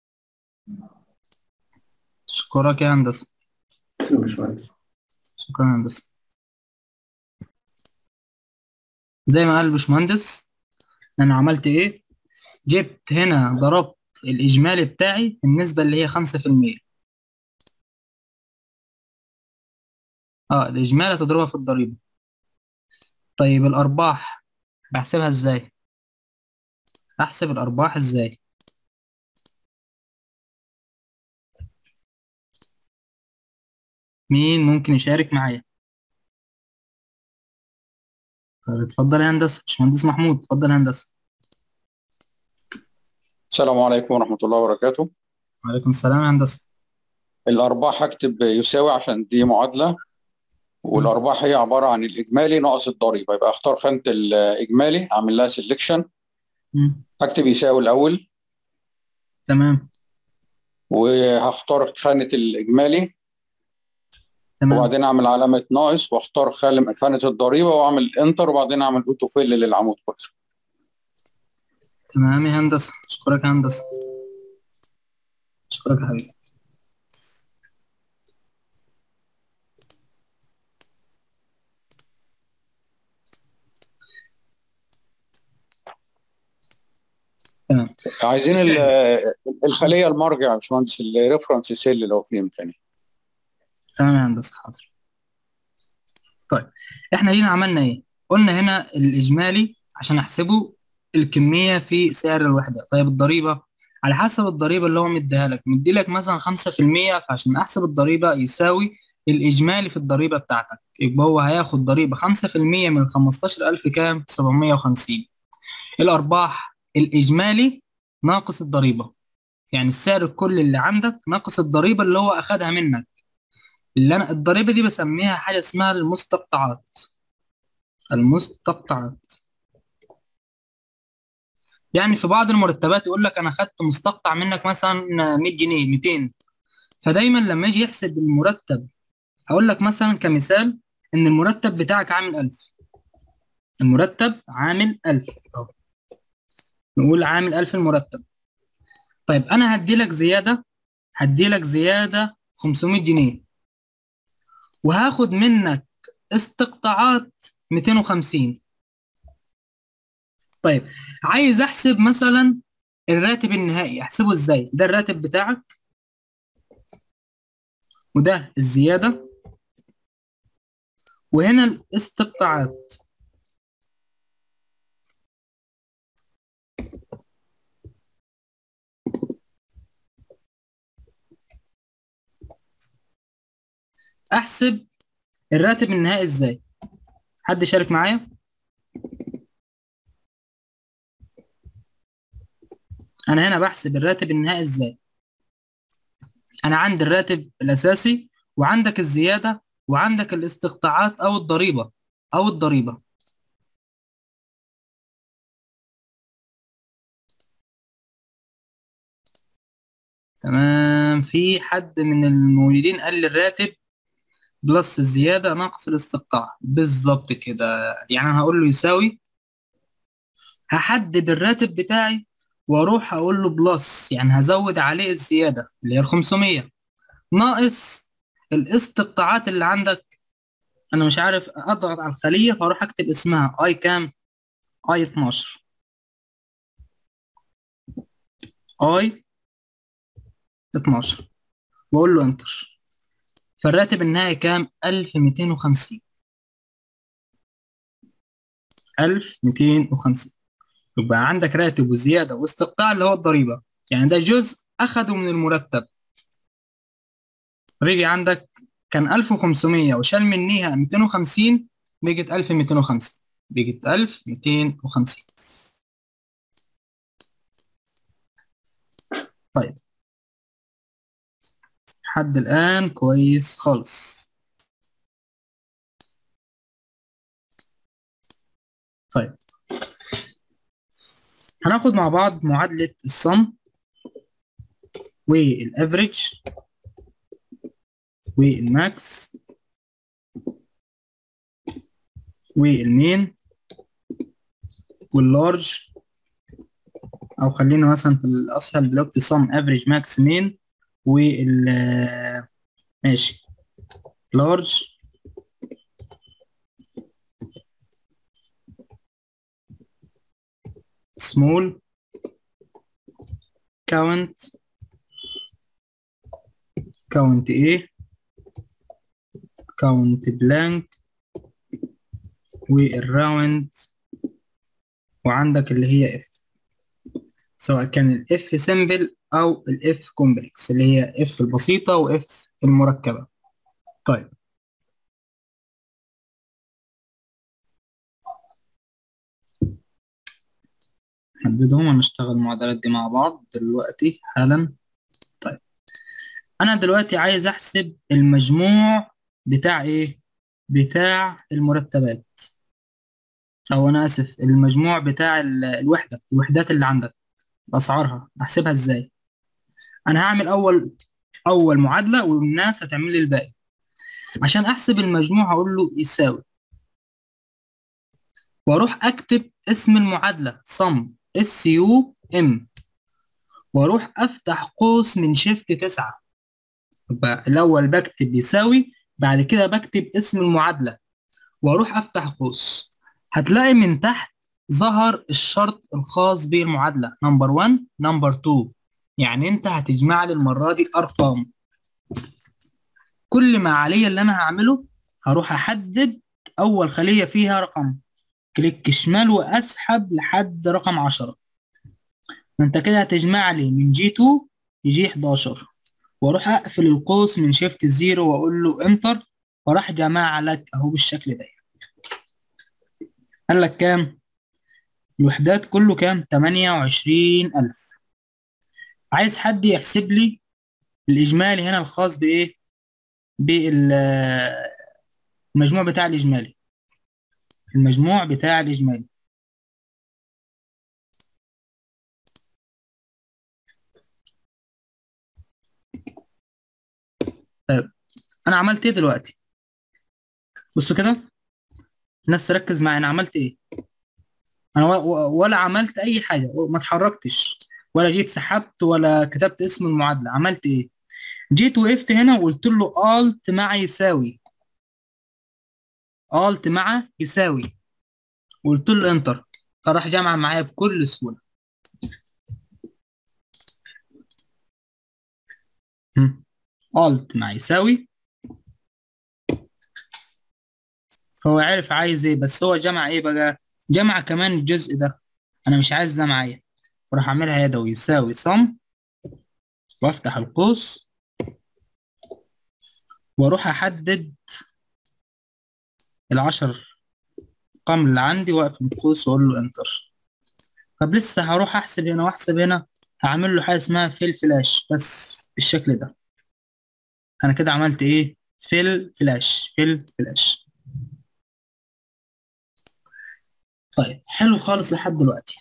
أشكرك يا هندسة بس يا باشمهندس شكرا يا هندسة زي ما قال الباشمهندس أنا عملت إيه جبت هنا ضربت الإجمالي بتاعي في النسبة اللي هي خمسة في المية اه الإجمالي تضربها في الضريبة طيب الأرباح بحسبها إزاي أحسب الأرباح إزاي مين ممكن يشارك معايا طيب اتفضل يا هندسة باشمهندس محمود اتفضل يا هندسة السلام عليكم ورحمة الله وبركاته وعليكم السلام يا هندسة الأرباح هكتب يساوي عشان دي معادلة مم. والأرباح هي عبارة عن الإجمالي ناقص الضريبة يبقى أختار خانة الإجمالي أعمل لها سيلكشن مم. أكتب يساوي الأول تمام وهختار خانة الإجمالي تمام وبعدين أعمل علامة ناقص وأختار خانة خانة الضريبة وأعمل إنتر وبعدين أعمل أوتو فيل للعمود كله تمام يا هندسة أشكرك يا هندسة أشكرك يا حبيبي تمام عايزين ال- الخلية المرجع يا باشمهندس الريفرنس سيل لو في إمكانية تمام يا هندسة حاضر طيب احنا جينا عملنا ايه قلنا هنا الإجمالي عشان أحسبه الكمية في سعر الوحدة طيب الضريبة على حسب الضريبة اللي هو مديها لك مديلك مثلا خمسة في المية فعشان أحسب الضريبة يساوي الإجمالي في الضريبة بتاعتك يبقى هو هياخد ضريبة خمسة في المية من خمستاشر ألف كام سبعمية وخمسين الأرباح الإجمالي ناقص الضريبة يعني السعر الكلي اللي عندك ناقص الضريبة اللي هو أخدها منك اللي أنا الضريبة دي بسميها حاجة اسمها المستقطعات المستقطعات يعني في بعض المرتبات يقول لك انا خدت مستقطع منك مثلا 100 جنيه 200 فدايما لما يجي يحسب المرتب هقول لك مثلا كمثال ان المرتب بتاعك عامل 1000 المرتب عامل 1000 اهو نقول عامل 1000 المرتب طيب انا هدي لك زياده هدي لك زياده 500 جنيه وهاخد منك استقطاعات 250 طيب عايز احسب مثلا الراتب النهائي احسبه ازاي ده الراتب بتاعك وده الزيادة وهنا الاستقطاعات احسب الراتب النهائي ازاي حد يشارك معايا انا هنا بحسب الراتب النهائي ازاي انا عندي الراتب الاساسي وعندك الزياده وعندك الاستقطاعات او الضريبه او الضريبه تمام في حد من الموجودين قال لي الراتب بلس الزياده ناقص الاستقطاع بالظبط كده يعني انا هقول له يساوي هحدد الراتب بتاعي واروح اقول له بلس يعني هزود عليه الزياده اللي هي ال 500 ناقص الاستقطاعات اللي عندك انا مش عارف اضغط على الخليه فاروح اكتب اسمها اي كام اي 12 اي 12 واقول له انتر فالراتب النهائي كام 1250 1250 يبقى عندك راتب وزيادة واستقطاع اللي هو الضريبة يعني ده جزء أخده من المرتب رجع عندك كان 1500 وشال منيها 250 بقت 1250 بقت 1250 طيب لحد الآن كويس خالص طيب هناخد مع بعض معادلة الصم والافريج والماكس والمين واللارج او خلينا مثلا في الاسهل دلوقتي صم افريج ماكس مين وال ماشي لارج small count count A count blank والراوند وعندك اللي هي F سواء كان ال F simple أو ال F complex اللي هي F البسيطة و F المركبة طيب نحددهم ونشتغل المعادلات دي مع بعض دلوقتي حالا طيب انا دلوقتي عايز احسب المجموع بتاع ايه بتاع المرتبات او انا اسف المجموع بتاع ال- الوحدة الوحدات اللي عندك اسعارها احسبها ازاي انا هعمل اول اول معادلة والناس هتعمل لي الباقي عشان احسب المجموع هقول له يساوي واروح اكتب اسم المعادلة sum اس يو ام واروح افتح قوس من شيفت تسعة يبقى الاول بكتب يساوي بعد كده بكتب اسم المعادلة واروح افتح قوس هتلاقي من تحت ظهر الشرط الخاص بالمعادلة نمبر 1 نمبر 2 يعني انت هتجمع لي المرة دي ارقام كل ما عليا اللي انا هعمله هروح احدد اول خلية فيها رقم كليك شمال واسحب لحد رقم 10 انت كده هتجمع لي من جي 2 لجي 11 واروح اقفل القوس من شيفت زيرو واقول له انتر وراح جمع لك اهو بالشكل ده قال لك كام الوحدات كله كام 28000 عايز حد يحسب لي الإجمالي هنا الخاص بإيه بالمجموع بتاع الإجمالي المجموع بتاع الإجمالي طيب أنا عملت إيه دلوقتي بصوا كده الناس تركز معايا أنا عملت إيه أنا ولا عملت أي حاجة ما اتحركتش ولا جيت سحبت ولا كتبت اسم المعادلة عملت ايه جيت وقفت هنا وقلت له alt مع يساوي alt مع يساوي وقلت له انتر فراح جمع معايا بكل سهولة alt مع يساوي هو عارف عايز ايه بس هو جمع ايه بقى جمع كمان الجزء ده انا مش عايز ده معايا وراح اعملها يدوي يساوي صم وافتح القوس واروح احدد العشر ارقام اللي عندي واقفل القوس واقول له انتر طب لسه هروح احسب هنا واحسب هنا هعمل له حاجه اسمها فيل فلاش بس بالشكل ده انا كده عملت ايه فيل فلاش فيل فلاش طيب حلو خالص لحد دلوقتي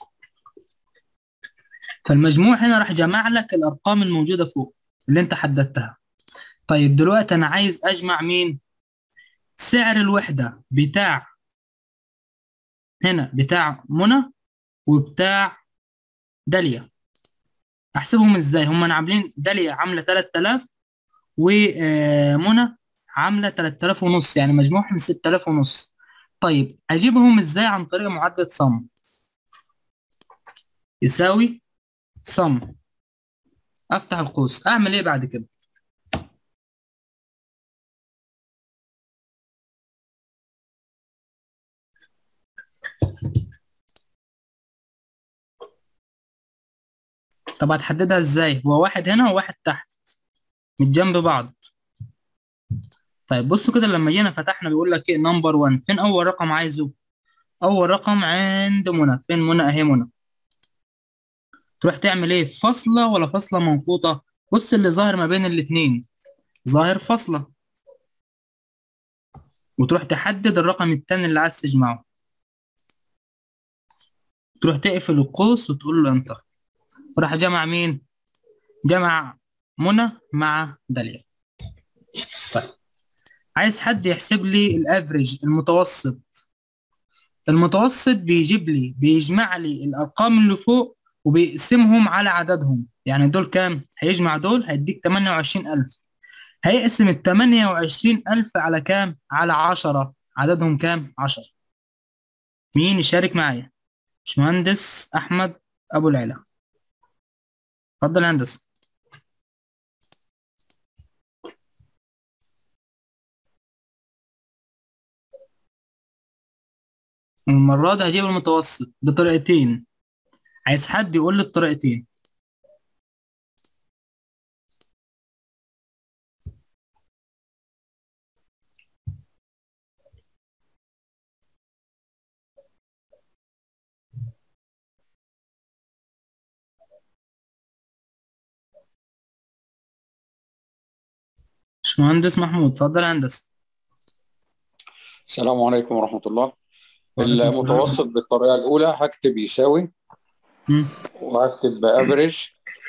فالمجموع هنا راح جمع لك الارقام الموجوده فوق اللي انت حددتها طيب دلوقتي انا عايز اجمع مين سعر الوحده بتاع هنا بتاع منى وبتاع داليا احسبهم ازاي هم عاملين داليا عامله 3000 ومنى عامله 3000 ونص يعني مجموعهم 6000 ونص طيب اجيبهم ازاي عن طريق معادله صم يساوي صم افتح القوس اعمل ايه بعد كده طب هتحددها ازاي هو واحد هنا وواحد تحت من جنب بعض طيب بصوا كده لما جينا فتحنا بيقول لك ايه نمبر 1 فين اول رقم عايزه اول رقم عند منى فين منى اهي منى تروح تعمل ايه فاصلة ولا فاصلة منقوطة بص اللي ظاهر ما بين الاتنين ظاهر فاصلة وتروح تحدد الرقم التاني اللي عايز تجمعه تروح تقفل القوس وتقول له انتر وراح جمع مين جمع منى مع داليا طيب عايز حد يحسب لي الافريج المتوسط المتوسط بيجيب لي بيجمع لي الارقام اللي فوق وبيقسمهم على عددهم يعني دول كام هيجمع دول هيديك 28000 هيقسم ال 28000 على كام على 10 عددهم كام 10 مين يشارك معايا باشمهندس احمد ابو العلا اتفضل يا هندسه المرة دي هجيب المتوسط بطريقتين عايز حد يقول لي الطريقتين باشمهندس محمود اتفضل يا هندسة السلام عليكم ورحمة الله وعليكم السلام. المتوسط بالطريقة الأولى هكتب يساوي مم. وهكتب افريج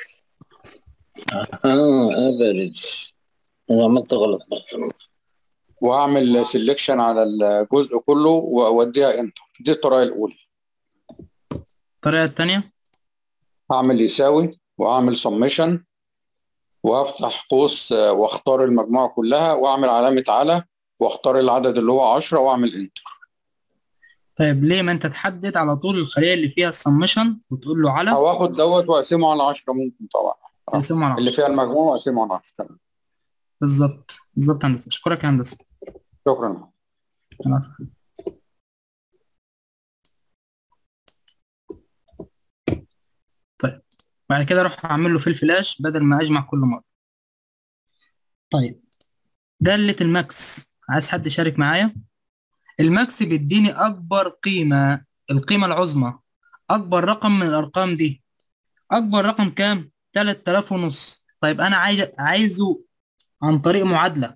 اه افريج انا عملت غلط برضه وهعمل سيلكشن على الجزء كله واوديها انتر دي الطريقة الأولى الطريقة التانية هعمل يساوي وأعمل سميشن وأفتح قوس آه، وأختار المجموعة كلها وأعمل علامة على وأختار العدد اللي هو 10 وأعمل انتر طيب ليه ما انت تحدد على طول الخلية اللي فيها السمشن وتقول له على أو آخد دوت وأقسمه على 10 ممكن طبعا آه. تقسمه على اللي 10 فيها المجموع وأقسمه على 10 تمام بالظبط بالظبط يا هندسة اشكرك يا هندسة شكرا العفو. طيب بعد كده اروح اعمل له في الفلاش بدل ما اجمع كل مره طيب دالة الماكس عايز حد يشارك معايا الماكس بيديني اكبر قيمه القيمه العظمى اكبر رقم من الارقام دي اكبر رقم كام 3000 ونص طيب انا عايز عايزه عن طريق معادله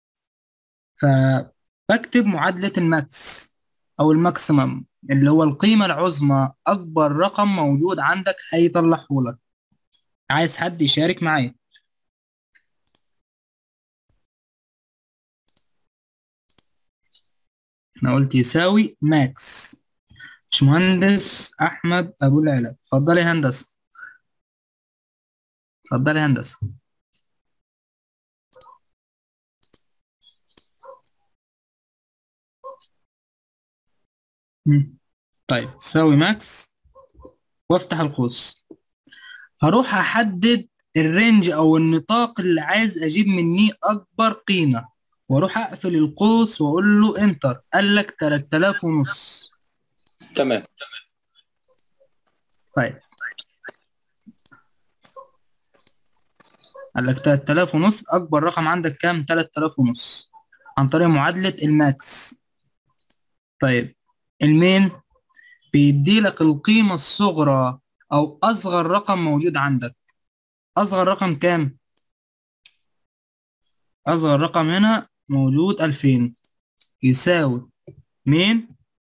فبكتب معادله الماكس او الماكسيمم اللي هو القيمه العظمى اكبر رقم موجود عندك هيطلعه لك عايز حد يشارك معايا انا قلت يساوي ماكس باشمهندس احمد ابو العلا اتفضلي يا هندسه اتفضلي يا هندسه مم. طيب تساوي ماكس وافتح القوس هروح احدد الرينج او النطاق اللي عايز اجيب منيه اكبر قيمه واروح اقفل القوس واقول له انتر قال لك 3000 ونص تمام طيب قال لك 3000 ونص اكبر رقم عندك كام 3000 ونص عن طريق معادلة الماكس طيب المين بيدي لك القيمة الصغرى او اصغر رقم موجود عندك اصغر رقم كام اصغر رقم هنا موجود 2000 يساوي مين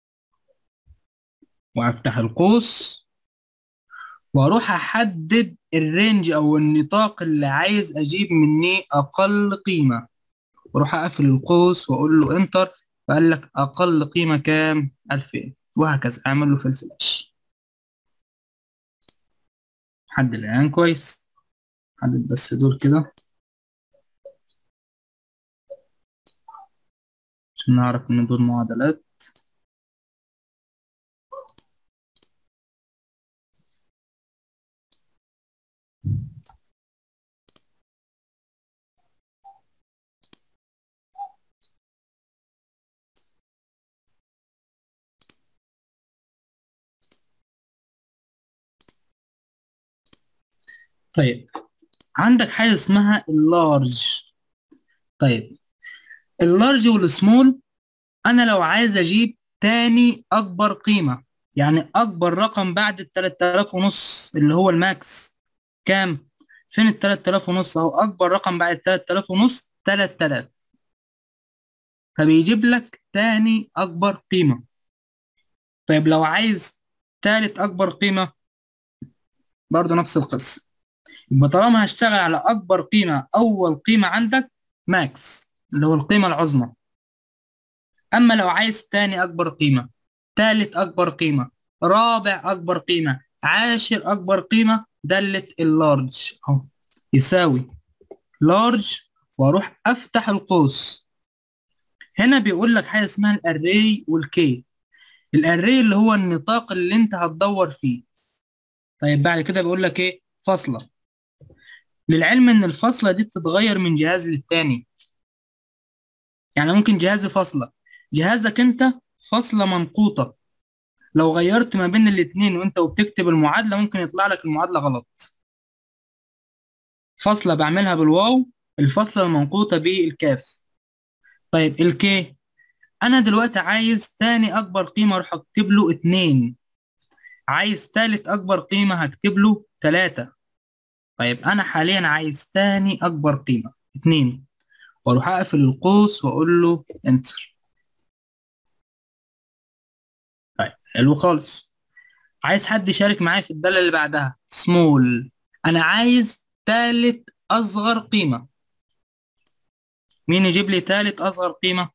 وافتح القوس واروح احدد الرينج او النطاق اللي عايز اجيب منيه اقل قيمة واروح اقفل القوس واقول له انتر فقال لك اقل قيمة كام 2000 وهكذا اعمل له في الفلاش حد الان كويس حدد بس دول كده عشان نعرف ان دول معادلات طيب عندك حاجة اسمها اللارج طيب اللارج والسمول انا لو عايز اجيب تاني اكبر قيمة يعني اكبر رقم بعد ال 3000 ونص اللي هو الماكس كام فين ال 3000 ونص اهو اكبر رقم بعد ال 3000 ونص 3000 فبيجيب لك تاني اكبر قيمة طيب لو عايز تالت اكبر قيمة برضو نفس القصة يبقى طالما هشتغل على اكبر قيمة اول قيمة عندك ماكس اللي هو القيمة العظمى اما لو عايز تاني اكبر قيمة تالت اكبر قيمة رابع اكبر قيمة عاشر اكبر قيمة دالة اللارج اهو يساوي لارج واروح افتح القوس هنا بيقول لك حاجة اسمها الاري والكي الاري اللي هو النطاق اللي انت هتدور فيه طيب بعد كده بيقول لك ايه فاصلة للعلم ان الفاصلة دي بتتغير من جهاز للتاني يعني ممكن جهازي فاصلة جهازك انت فاصلة منقوطة لو غيرت ما بين الاتنين وانت وبتكتب المعادلة ممكن يطلع لك المعادلة غلط فاصلة بعملها بالواو الفاصلة المنقوطة بالكاف طيب الكي انا دلوقتي عايز تاني اكبر قيمة اروح اكتب له اتنين عايز تالت اكبر قيمة هكتب له تلاتة طيب انا حاليا عايز تاني اكبر قيمة اتنين واروح اقفل القوس واقول له انتر طيب حلو خالص عايز حد يشارك معايا في الدالة اللي بعدها سمول انا عايز تالت اصغر قيمة مين يجيب لي تالت اصغر قيمة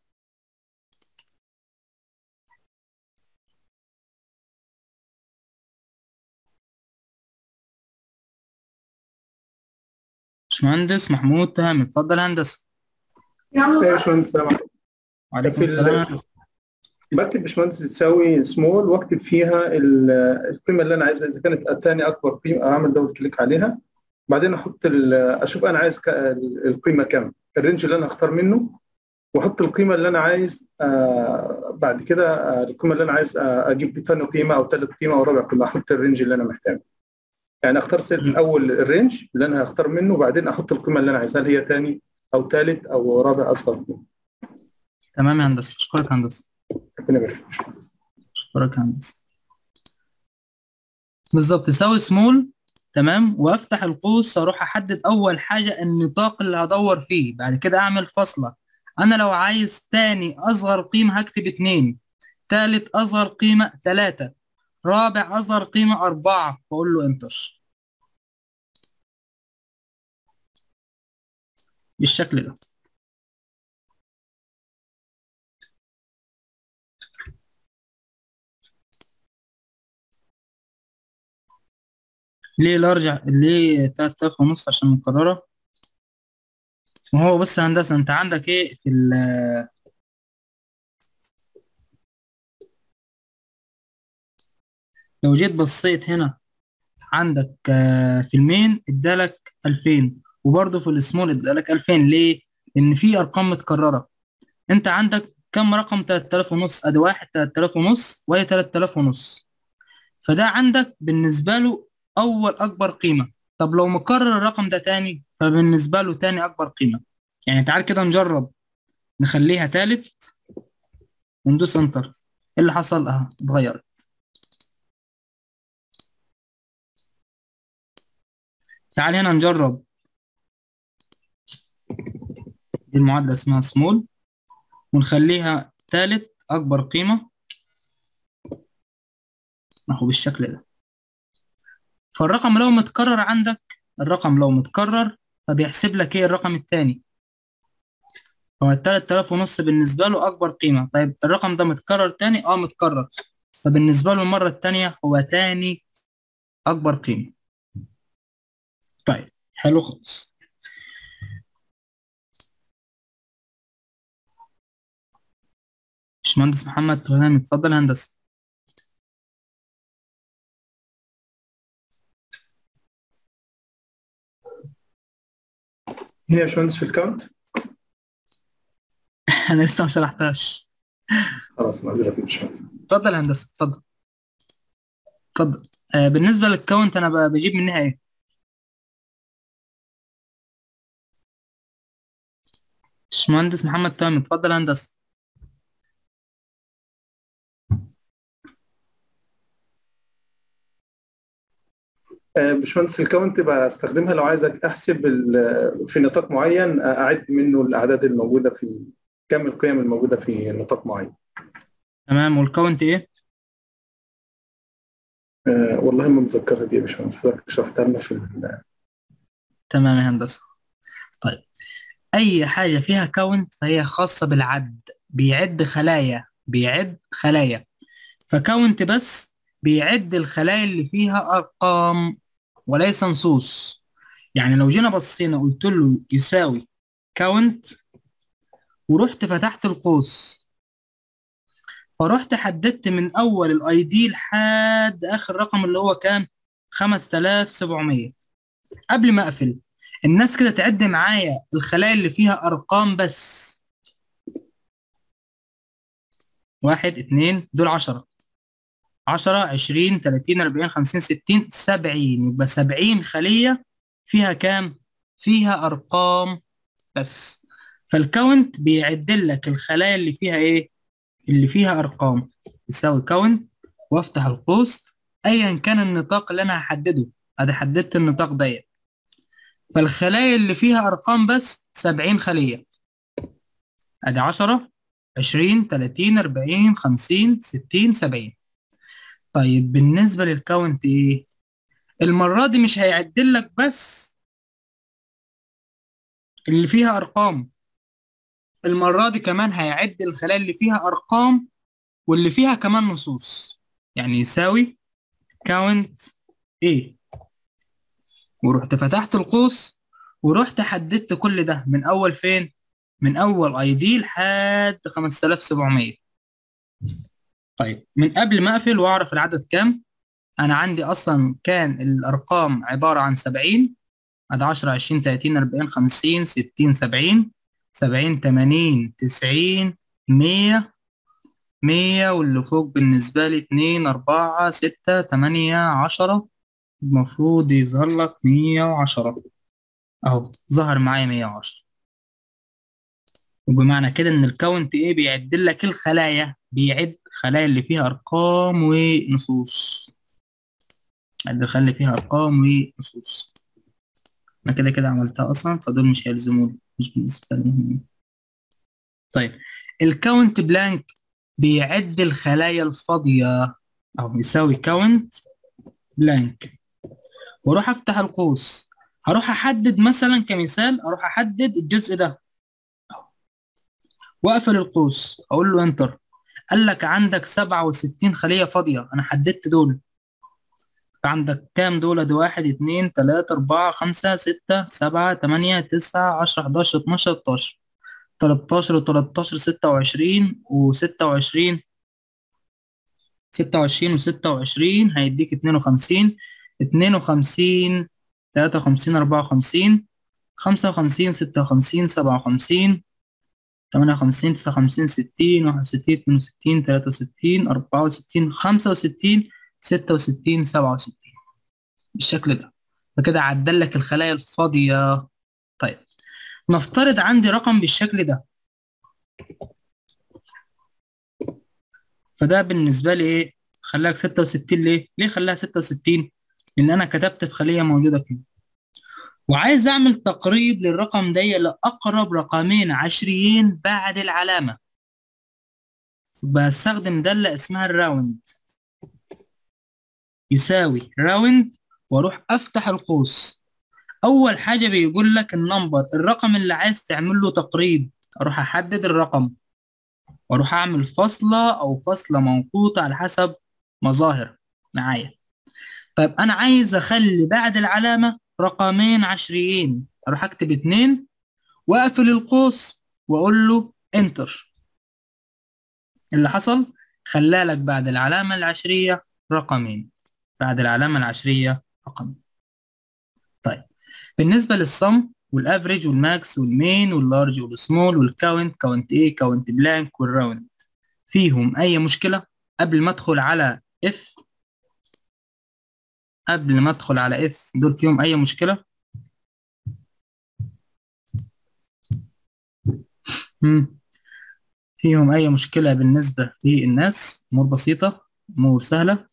باشمهندس محمود تهامي اتفضل يا هندسة يا باشمهندس السلام عليكم وعليكم في السلام بكتب باشمهندس تساوي سمول واكتب فيها ال- القيمه اللي انا عايزها اذا كانت الثاني اكبر قيمه اعمل دبل كليك عليها بعدين احط ال- اشوف انا عايز ك- القيمه كام الرينج اللي انا اختار منه واحط القيمه اللي انا عايز آه بعد كده آه القيمه اللي انا عايز آه اجيب ثاني قيمه او ثالث قيمه او رابع قيمه احط الرينج اللي انا محتاجه يعني اختار سيل الاول الرينج اللي انا هختار منه وبعدين احط القيمه اللي انا عايزها اللي هي ثاني او ثالث او رابع اصغر تمام يا هندسة أشكرك يا هندسة ربنا يبارك فيك أشكرك يا هندسة بالظبط يساوي سمول تمام وافتح القوس اروح احدد اول حاجه النطاق اللي هدور فيه بعد كده اعمل فاصله انا لو عايز تاني اصغر قيمه هكتب اتنين تالت اصغر قيمه تلاتة رابع اصغر قيمه اربعة واقول له انتر بالشكل ده ليه لا ارجع ليه 3000 ونص عشان مكررة ما هو بص يا هندسة انت عندك ايه في ال لو جيت بصيت هنا عندك آه، في المين ادالك 2000 وبرضه في السمول ادالك 2000 ليه؟ لان في ارقام متكررة انت عندك كم رقم 3000 ونص ادي واحد 3000 ونص وهي 3000 ونص فده عندك بالنسبة له اول اكبر قيمة طب لو مكرر الرقم ده تاني فبالنسبة له تاني اكبر قيمة يعني تعال كده نجرب نخليها تالت وندوس انتر ايه اللي حصل اهو اتغيرت تعال هنا نجرب دي المعادلة اسمها سمول ونخليها تالت أكبر قيمة أهو بالشكل ده فالرقم لو متكرر عندك الرقم لو متكرر فبيحسب لك ايه الرقم التاني هو التلات آلاف ونص بالنسبة له أكبر قيمة طيب الرقم ده متكرر تاني اه متكرر فبالنسبة له المرة التانية هو تاني أكبر قيمة طيب حلو خالص باشمهندس محمد تهامي اتفضل يا هندسة هنا يا باشمهندس في الكاونت أنا لسه ما شرحتهاش خلاص معذرة يا باشمهندس اتفضل يا هندسة اتفضل اتفضل آه بالنسبة للكاونت أنا ب- بجيب منها إيه؟ باشمهندس محمد تهامي اتفضل يا هندسة آه، باشمهندس الكاونت بستخدمها لو عايز احسب ال- في نطاق معين اعد منه الاعداد الموجوده في كم القيم الموجوده في نطاق معين تمام والكاونت إيه؟ آه، والله ما متذكرها دي يا باشمهندس حضرتك شرحتها لنا في ال- تمام يا هندسة طيب أي حاجة فيها كاونت فهي خاصة بالعد بيعد خلايا بيعد خلايا فكاونت بس بيعد الخلايا اللي فيها أرقام وليس نصوص يعني لو جينا بصينا قلت له يساوي كاونت ورحت فتحت القوس فرحت حددت من أول الاي دي لحد آخر رقم اللي هو كان 5700 قبل ما أقفل الناس كده تعد معايا الخلايا اللي فيها أرقام بس واحد اتنين دول عشرة عشرة عشرين تلاتين أربعين خمسين ستين سبعين يبقى سبعين خلية فيها كام؟ فيها أرقام بس فالكاونت بيعدل لك الخلايا اللي فيها إيه؟ اللي فيها أرقام يساوي كاونت وأفتح القوس أيا كان النطاق اللي أنا هحدده أنا حددت النطاق ديت فالخلايا اللي فيها أرقام بس سبعين خلية أدي عشرة عشرين تلاتين أربعين خمسين ستين سبعين طيب بالنسبة للكاونت إيه؟ المرة دي مش هيعدل لك بس اللي فيها أرقام المرة دي كمان هيعد الخلايا اللي فيها أرقام واللي فيها كمان نصوص يعني يساوي كاونت إيه ورحت فتحت القوس ورحت حددت كل ده من أول فين؟ من أول أي دي لحد 5700 طيب من قبل ما أقفل وأعرف العدد كام أنا عندي أصلا كان الأرقام عبارة عن 70 أدي 10 20 30 40 50 60 70 70 80 90 100 100 واللي فوق بالنسبة لي 2 4 6 8 10 المفروض يظهر لك 110 اهو ظهر معايا 110 وبمعنى كده ان الكاونت ايه بيعد لك الخلايا بيعد الخلايا اللي فيها ارقام ونصوص عد الخلايا اللي فيها ارقام ونصوص انا كده كده عملتها اصلا فدول مش هيلزموني مش بالنسبه لي طيب الكاونت بلانك بيعد الخلايا الفاضيه اهو يساوي كاونت بلانك واروح افتح القوس هروح احدد مثلا كمثال اروح احدد الجزء ده واقفل القوس اقول له انتر قال لك عندك 67 خلية فاضية انا حددت دول عندك كام دول ده واحد اتنين تلاتة اربعة خمسة ستة سبعة تمانية تسعة عشرة حداشر اتناشر تلاتاشر تلاتاشر وتلاتاشر ستة وعشرين وستة وعشرين ستة وعشرين وستة وعشرين هيديك اتنين وخمسين اتنين وخمسين تلاتة وخمسين أربعة وخمسين خمسة وخمسين ستة وخمسين سبعة وخمسين تمانية وخمسين تسعة وخمسين ستين واحد وستين اتنين وستين تلاتة وستين أربعة وستين خمسة وستين ستة وستين سبعة وستين بالشكل ده فكده عدل لك الخلايا الفاضية طيب نفترض عندي رقم بالشكل ده فده بالنسبة لي إيه خلاك ستة وستين ليه؟ ليه خلاها ستة وستين؟ لأن أنا كتبت في خلية موجودة فيه وعايز أعمل تقريب للرقم ده لأقرب رقمين عشريين بعد العلامة بستخدم دالة اسمها الراوند يساوي راوند واروح افتح القوس اول حاجة بيقول لك النمبر الرقم اللي عايز تعمل له تقريب اروح احدد الرقم واروح اعمل فاصلة او فاصلة منقوطة على حسب مظاهر معايا طيب انا عايز اخلي بعد العلامة رقمين عشريين اروح اكتب اتنين واقفل القوس واقول له انتر اللي حصل خلالك بعد العلامة العشرية رقمين بعد العلامة العشرية رقم طيب بالنسبة للصم والافريج والماكس والمين واللارج والسمول والكاونت كاونت ايه كاونت بلانك والراوند فيهم اي مشكلة قبل ما ادخل على اف قبل ما ادخل على اف دول فيهم اي مشكلة مم. فيهم اي مشكلة بالنسبة للناس امور بسيطة امور سهلة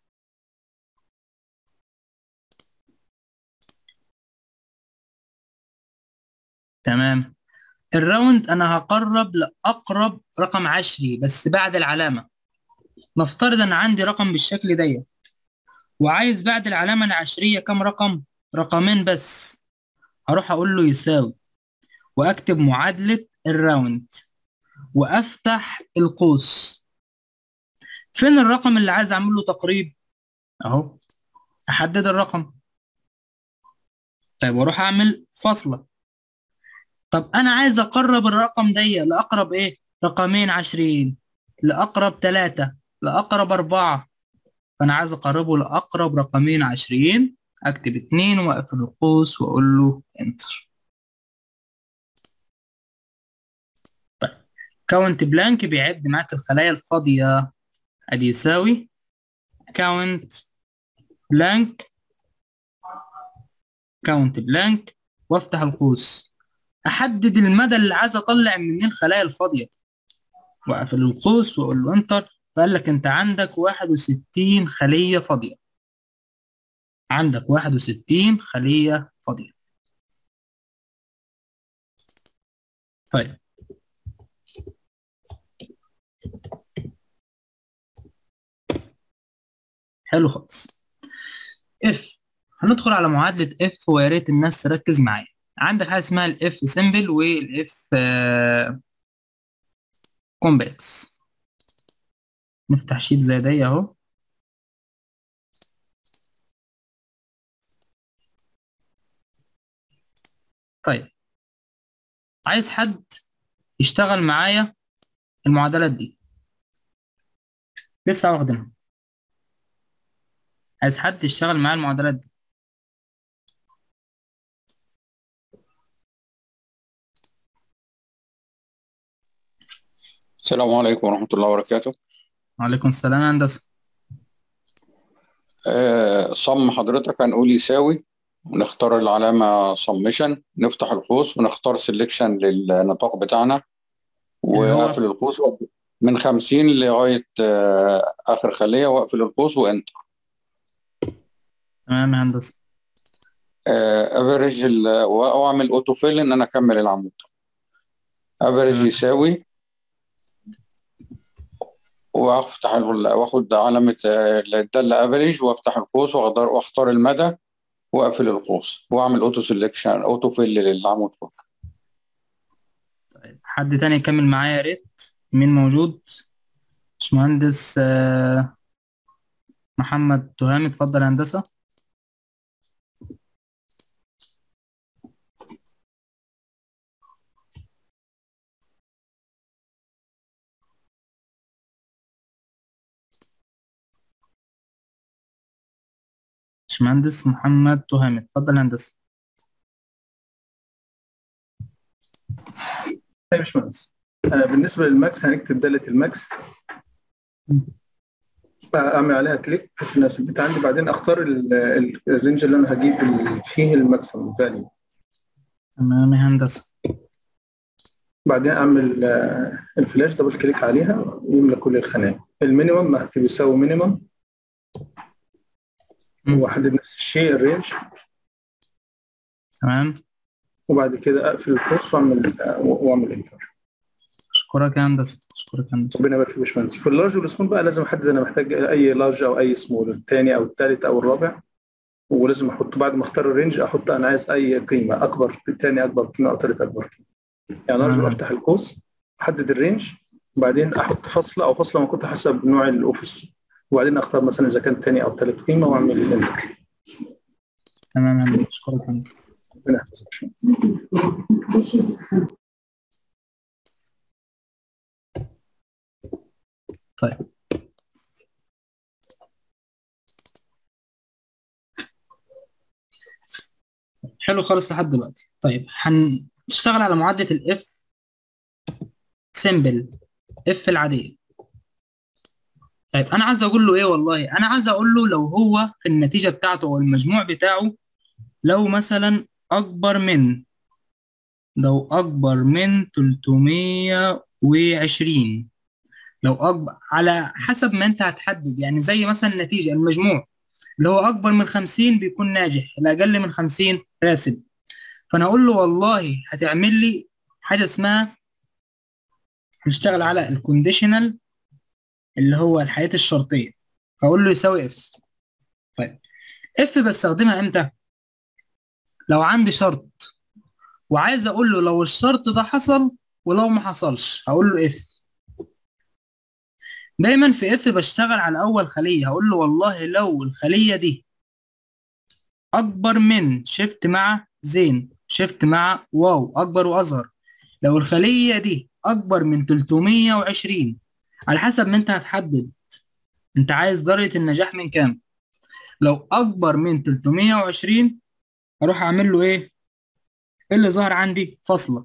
تمام الراوند انا هقرب لاقرب رقم عشري بس بعد العلامة نفترض انا عندي رقم بالشكل ده وعايز بعد العلامة العشرية كم رقم رقمين بس هروح اقول له يساوي واكتب معادلة الراوند وافتح القوس فين الرقم اللي عايز اعمل له تقريب اهو احدد الرقم طيب واروح اعمل فاصلة طب انا عايز اقرب الرقم ده لاقرب ايه رقمين عشرين لاقرب ثلاثة لاقرب اربعة فانا عايز اقربه لاقرب رقمين عشرين اكتب اتنين واقفل القوس واقول له انتر طيب كاونت بلانك بيعد معاك الخلايا الفاضية ادي يساوي كاونت بلانك كاونت بلانك وافتح القوس احدد المدى اللي عايز اطلع من الخلايا الفاضيه واقفل القوس واقول له انتر فقال لك انت عندك 61 خليه فاضيه عندك 61 خليه فاضيه طيب حلو خالص اف هندخل على معادله اف ويا ريت الناس تركز معايا عندك حاجه اسمها الاف سيمبل والاف كومبلكس نفتح شيت زي ده اهو طيب عايز حد يشتغل معايا المعادلات دي لسه واخدينها عايز حد يشتغل معايا المعادلات دي السلام عليكم ورحمة الله وبركاته وعليكم السلام يا هندسة آه صم حضرتك هنقول يساوي ونختار العلامة سمشن نفتح القوس ونختار سيلكشن للنطاق بتاعنا واقفل القوس من 50 لغاية آه، آخر خلية واقفل القوس وانتر تمام يا هندسة افريج واعمل اوتو فيل ان انا اكمل العمود افريج تمام. يساوي وافتح ال- واخد علامة آه، الدالة افريج وافتح القوس واختار واختار المدى واقفل القوس واعمل اوتو سيلكشن اوتو فيل للعمود كله طيب حد تاني يكمل معايا يا ريت مين موجود باشمهندس آه، محمد تهامي اتفضل يا هندسة باشمهندس محمد تهامي اتفضل يا هندسة طيب يا باشمهندس آه، بالنسبه للماكس هنكتب داله الماكس اعمل عليها كليك عشان اثبتها عندي بعدين اختار ال- ال- الرينج اللي انا هجيب ال- فيه الماكسيمم فاليو تمام يا هندسة بعدين اعمل آه، الفلاش دبل كليك عليها يملى كل الخانات المينيمم هكتب يساوي مينيمم مم. واحدد نفس الشيء الرينج تمام وبعد كده اقفل القوس واعمل آه، واعمل انتر أشكرك يا هندسة أشكرك يا هندسة ربنا يبارك فيك يا باشمهندس في اللارج والسمول بقى لازم احدد انا محتاج اي لارج او اي سمول الثاني او الثالث او الرابع ولازم احط بعد ما اختار الرينج احط انا عايز اي قيمه اكبر ثاني اكبر قيمه او ثالث اكبر قيمه يعني لارج تمام. افتح القوس احدد الرينج وبعدين احط فاصله او فاصله ما كنت حسب نوع الاوفيس وبعدين اختار مثلا اذا كان ثاني او ثالث قيمه واعمل انتر تمام يا هندسة أشكرك يا هندسة ربنا يحفظك يا باشمهندس. طيب حلو خالص لحد دلوقتي طيب هنشتغل على معادلة الاف سيمبل اف العادية طيب انا عايز اقول له ايه والله انا عايز اقول له لو هو في النتيجة بتاعته او المجموع بتاعه لو مثلا اكبر من لو اكبر من 320 لو اكبر على حسب ما انت هتحدد يعني زي مثلا النتيجة المجموع اللي هو اكبر من 50 بيكون ناجح الاقل من 50 راسب فانا اقول له والله هتعمل لي حاجة اسمها هنشتغل على الكونديشنال اللي هو الحياة الشرطية هقول له يساوي اف طيب اف بستخدمها امتى لو عندي شرط وعايز اقول له لو الشرط ده حصل ولو ما حصلش هقول له اف دايما في اف بشتغل على اول خلية هقول له والله لو الخلية دي اكبر من شيفت مع زين شيفت مع واو اكبر واصغر لو الخلية دي اكبر من 320 على حسب ما انت هتحدد انت عايز درجة النجاح من كام لو اكبر من 320 اروح اعمل له ايه ايه اللي ظهر عندي فاصلة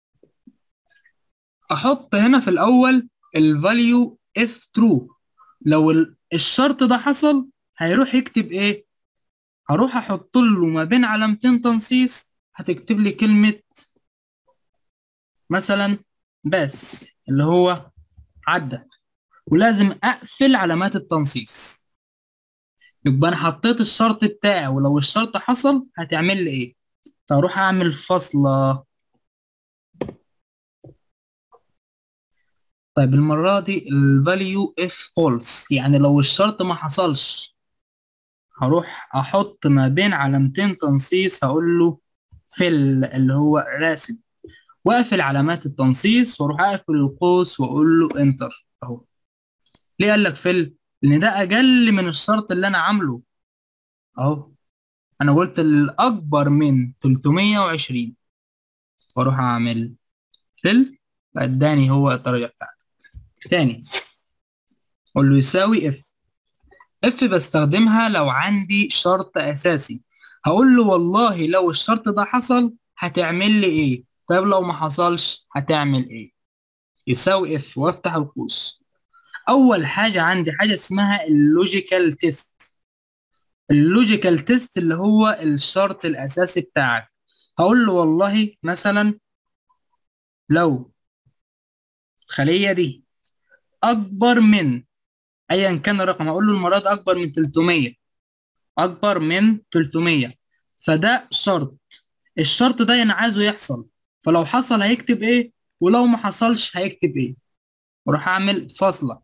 احط هنا في الاول الفاليو اف ترو لو ال- الشرط ده حصل هيروح يكتب ايه هروح احط له ما بين علامتين تنصيص هتكتب لي كلمة مثلا بس اللي هو عدى ولازم اقفل علامات التنصيص يبقى انا حطيت الشرط بتاعي ولو الشرط حصل هتعمل لي ايه فاروح اعمل فاصلة طيب المرة دي الفاليو اف فولس يعني لو الشرط ما حصلش هروح احط ما بين علامتين تنصيص هقول له فل اللي هو راسب واقفل علامات التنصيص واروح اقفل القوس واقول له انتر اهو ليه قال لك فل لان ده اقل من الشرط اللي انا عامله اهو انا قلت الاكبر من 320 واروح اعمل فل فاداني هو الدرجه بتاعتي تاني اقول له يساوي اف اف بستخدمها لو عندي شرط اساسي هقول له والله لو الشرط ده حصل هتعمل لي ايه طيب لو ما حصلش هتعمل ايه يساوي اف وافتح القوس اول حاجه عندي حاجه اسمها اللوجيكال تيست اللوجيكال تيست اللي هو الشرط الاساسي بتاعك هقول له والله مثلا لو الخليه دي اكبر من ايا كان الرقم هقول له المره دي اكبر من 300 اكبر من 300 فده شرط الشرط ده انا عايزه يحصل فلو حصل هيكتب ايه ولو ما حصلش هيكتب ايه وراح اعمل فاصله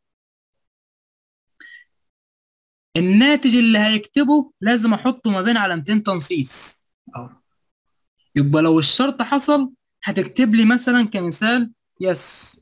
الناتج اللي هيكتبه لازم احطه ما بين علامتين تنصيص أهو. يبقى لو الشرط حصل هتكتب لي مثلا كمثال يس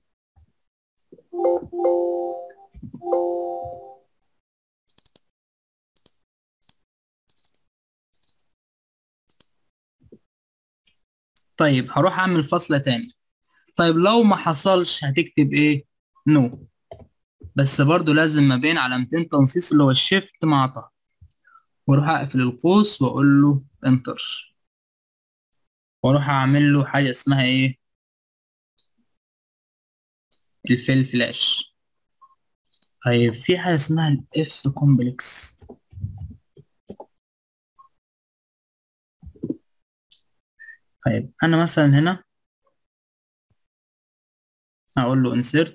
طيب هروح اعمل فاصلة تاني طيب لو ما حصلش هتكتب ايه نو no. بس برضو لازم ما بين علامتين تنصيص اللي هو الشيفت مع طه واروح اقفل القوس واقول له انتر واروح اعمل له حاجة اسمها ايه الفيل فلاش طيب في حاجة اسمها الاف كومبلكس طيب انا مثلا هنا هقول له insert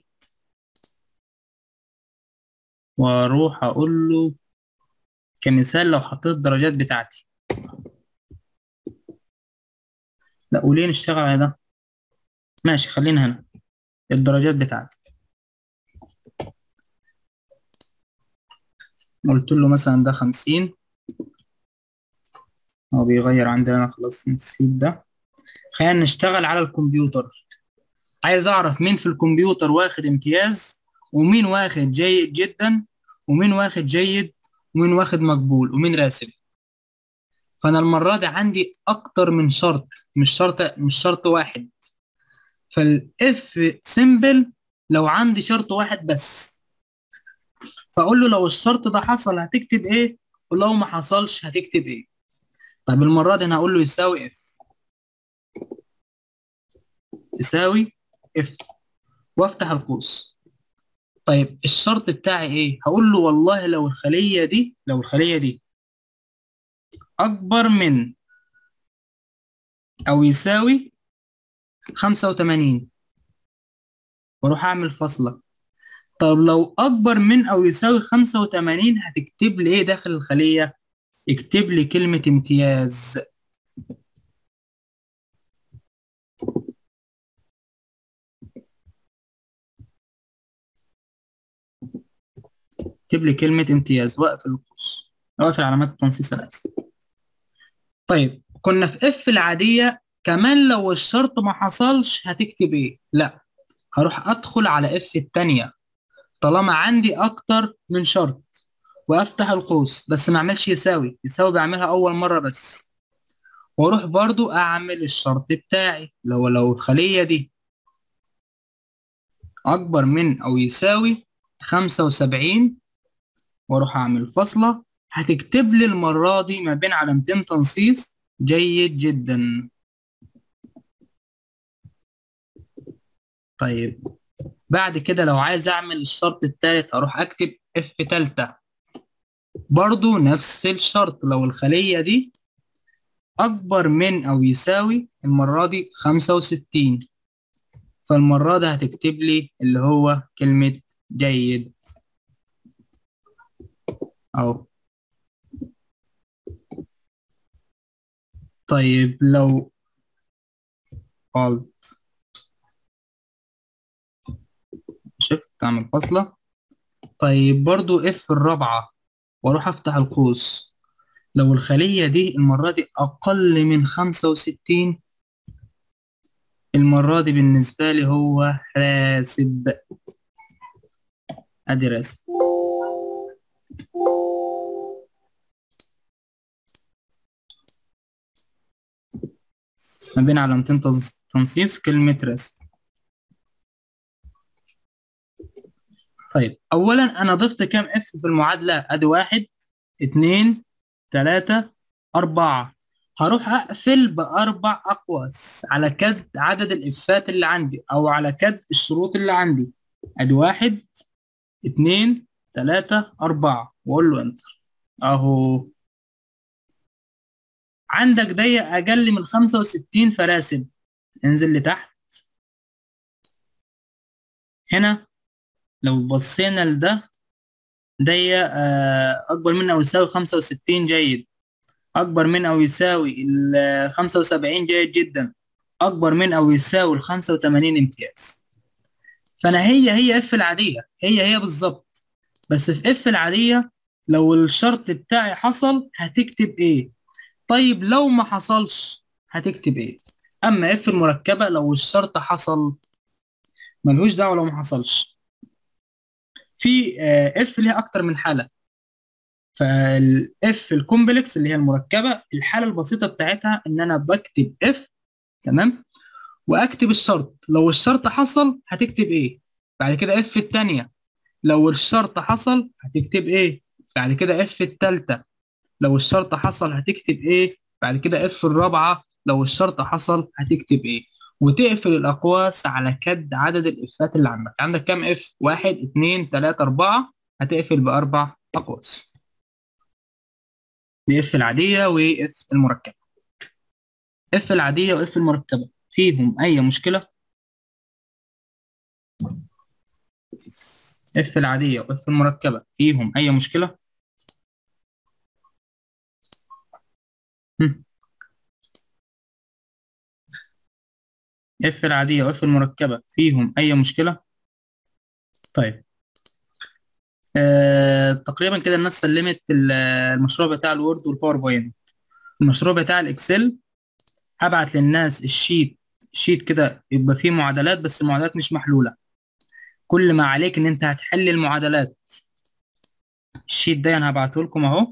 واروح اقول له كمثال لو حطيت الدرجات بتاعتي لا وليه نشتغل على ده ماشي خلينا هنا الدرجات بتاعتي قلت له مثلا ده خمسين هو بيغير عندنا خلاص نسيت ده خلينا نشتغل على الكمبيوتر عايز اعرف مين في الكمبيوتر واخد امتياز ومين واخد جيد جدا ومين واخد جيد ومين واخد مقبول ومين راسب فانا المره دي عندي اكتر من شرط مش شرط مش شرط واحد فالاف سيمبل لو عندي شرط واحد بس فاقول له لو الشرط ده حصل هتكتب ايه ولو ما حصلش هتكتب ايه طب المره دي انا هقول له يساوي اف يساوي اف وافتح القوس طيب الشرط بتاعي ايه هقول له والله لو الخليه دي لو الخليه دي اكبر من او يساوي 85 واروح اعمل فاصله طب لو اكبر من او يساوي 85 هتكتب لي ايه داخل الخليه اكتب لي كلمه امتياز اكتب لي كلمه امتياز واقفل القوس واقفل علامات التنصيص الاساسي طيب كنا في اف العاديه كمان لو الشرط ما حصلش هتكتب ايه لا هروح ادخل على اف التانية طالما عندي اكتر من شرط وافتح القوس بس ما اعملش يساوي يساوي بعملها اول مرة بس واروح برضو اعمل الشرط بتاعي لو لو الخلية دي اكبر من او يساوي خمسة وسبعين واروح اعمل فاصلة هتكتب لي المرة دي ما بين علامتين تنصيص جيد جدا طيب بعد كده لو عايز اعمل الشرط التالت اروح اكتب اف تالتة برضو نفس الشرط لو الخلية دي اكبر من او يساوي المرة دي خمسة وستين فالمرة دي هتكتب لي اللي هو كلمة جيد اهو طيب لو alt شفت تعمل فاصلة طيب برضو اف الرابعة واروح افتح القوس لو الخلية دي المرة دي اقل من خمسة وستين المرة دي بالنسبة لي هو راسب ادي راسب ما بين علامتين تنصيص كلمة راسب طيب اولا انا ضفت كام اف في المعادله ادي واحد اتنين تلاتة اربعة هروح اقفل باربع اقواس على كد عدد الافات اللي عندي او على كد الشروط اللي عندي ادي واحد اتنين تلاتة اربعة واقول له انتر اهو عندك دي اقل من 65 فراسب انزل لتحت هنا لو بصينا لده دي آه، اكبر من او يساوي 65 جيد اكبر من او يساوي ال 75 جيد جدا اكبر من او يساوي ال 85 امتياز فانا هي هي اف العاديه هي هي بالظبط بس في اف العاديه لو الشرط بتاعي حصل هتكتب ايه طيب لو ما حصلش هتكتب ايه اما اف المركبه لو الشرط حصل ملهوش دعوه لو ما حصلش في اف ليها اكتر من حاله فالاف الكومبلكس اللي هي المركبه الحاله البسيطه بتاعتها ان انا بكتب اف تمام واكتب الشرط لو الشرط حصل هتكتب ايه بعد كده اف الثانيه لو الشرط حصل هتكتب ايه بعد كده اف الثالثه لو الشرط حصل هتكتب ايه بعد كده اف الرابعه لو الشرط حصل هتكتب ايه وتقفل الاقواس على كد عدد الافات اللي عندك عندك كام اف واحد اتنين تلاتة اربعة هتقفل باربع اقواس دي اف العادية واف المركبة اف العادية واف المركبة فيهم اي مشكلة اف العادية واف المركبة فيهم اي مشكلة هم. اف العادية واف المركبة فيهم أي مشكلة؟ طيب آه، تقريبا كده الناس سلمت ال- المشروع بتاع الوورد والباوربوينت المشروع بتاع الإكسل هبعت للناس الشيت شيت كده يبقى فيه معادلات بس المعادلات مش محلولة كل ما عليك إن أنت هتحل المعادلات الشيت ده أنا هبعته لكم أهو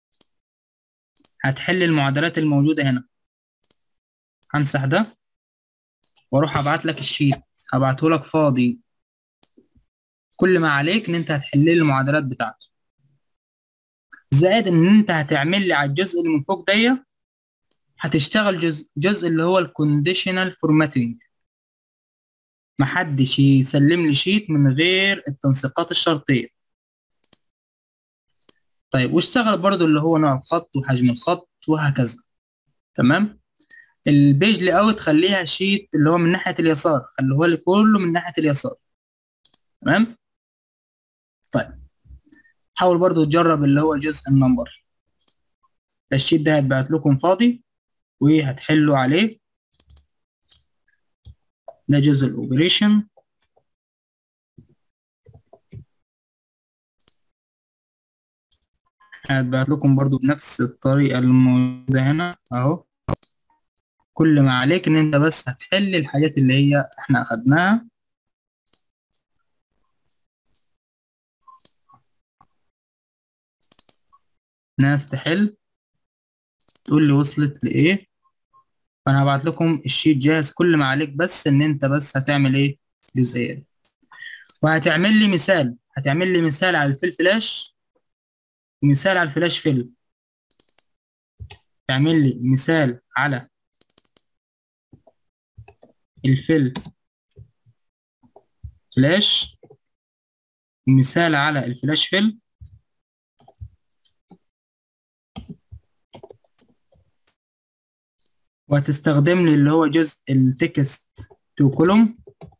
هتحل المعادلات الموجودة هنا همسح ده واروح ابعت لك الشيت هبعته لك فاضي كل ما عليك ان انت هتحل لي المعادلات بتاعته زائد ان انت هتعمل لي على الجزء اللي من فوق ده هتشتغل جزء جزء اللي هو الكونديشنال فورماتنج محدش يسلم لي شيت من غير التنسيقات الشرطية طيب واشتغل برضو اللي هو نوع الخط وحجم الخط وهكذا تمام البيج لي اوت خليها شيت اللي هو من ناحية اليسار خليه لي كله من ناحية اليسار تمام طيب حاول برضو تجرب اللي هو جزء النمبر الشيت ده هتبعت لكم فاضي وهتحلوا عليه ده جزء الاوبريشن هتبعت لكم برضو بنفس الطريقة الموجودة هنا اهو كل ما عليك ان انت بس هتحل الحاجات اللي هي احنا اخدناها ناس تحل تقول لي وصلت لايه فانا هبعت لكم الشيت جاهز كل ما عليك بس ان انت بس هتعمل ايه الجزئيه دي وهتعمل لي مثال هتعمل لي مثال على الفيل فلاش ومثال على الفلاش فيل تعمل لي مثال على الفيل فلاش مثال على الفلاش فيل وهتستخدم لي اللي هو جزء التكست تو كولوم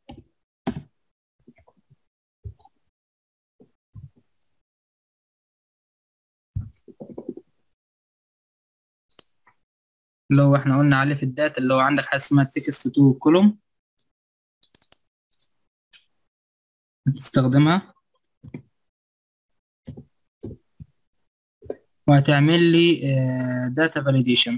اللي هو احنا قلنا عليه في الداتا اللي هو عندك حاجه اسمها تكست تو كولوم هتستخدمها وهتعمل لي داتا فاليديشن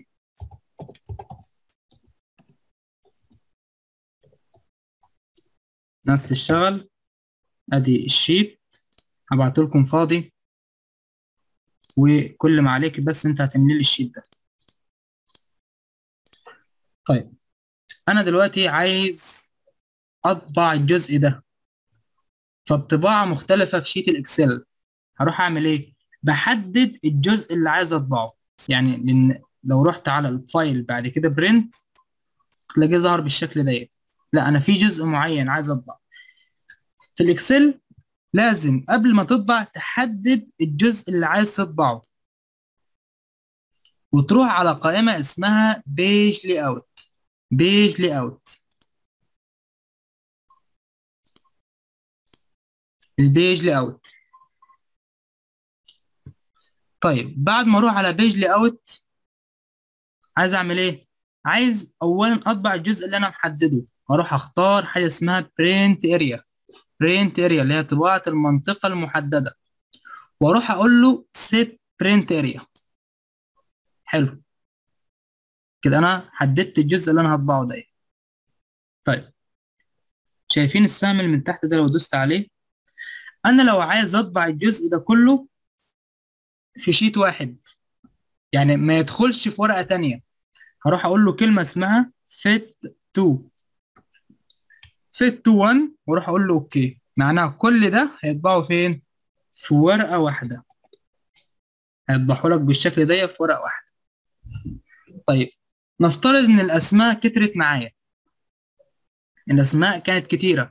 نفس الشغل ادي الشيت هبعته لكم فاضي وكل ما عليك بس انت هتملي لي الشيت ده طيب انا دلوقتي عايز اطبع الجزء ده فالطباعة مختلفة في شيت الاكسل هروح اعمل ايه بحدد الجزء اللي عايز اطبعه يعني لان لو رحت على الفايل بعد كده برنت تلاقيه ظهر بالشكل ده لا انا في جزء معين عايز اطبع في الاكسل لازم قبل ما تطبع تحدد الجزء اللي عايز تطبعه وتروح على قائمة اسمها بيج لي اوت بيج لي اوت البيج لي اوت طيب بعد ما اروح على بيج لي اوت عايز اعمل ايه عايز اولا اطبع الجزء اللي انا محدده اروح اختار حاجه اسمها برينت اريا برينت اريا اللي هي طباعه المنطقه المحدده واروح اقول له سيت برينت اريا حلو كده انا حددت الجزء اللي انا هطبعه ده طيب شايفين السهم اللي من تحت ده لو دوست عليه انا لو عايز اطبع الجزء ده كله في شيت واحد يعني ما يدخلش في ورقة تانية هروح اقول له كلمة اسمها fit to fit to 1 واروح اقول له اوكي معناها كل ده هيطبعه فين في ورقة واحدة هيطبعه لك بالشكل ده في ورقة واحدة طيب نفترض ان الاسماء كترت معايا الاسماء كانت كتيرة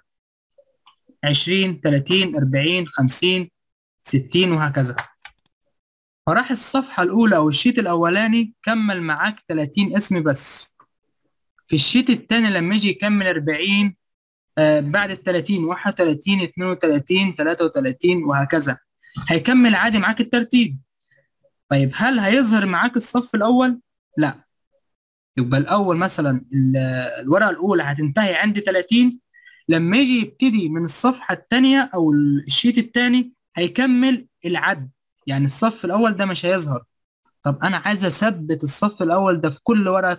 عشرين تلاتين أربعين خمسين ستين وهكذا فراح الصفحة الأولى أو الشيت الأولاني كمل معاك 30 اسم بس في الشيت التاني لما يجي يكمل 40 آه بعد ال 30 31 32 33 وهكذا هيكمل عادي معاك الترتيب طيب هل هيظهر معاك الصف الأول؟ لا يبقى الأول مثلا الورقة الأولى هتنتهي عند 30 لما يجي يبتدي من الصفحة التانية أو الشيت التاني هيكمل العد يعني الصف الأول ده مش هيظهر طب أنا عايز أثبت الصف الأول ده في كل ورقة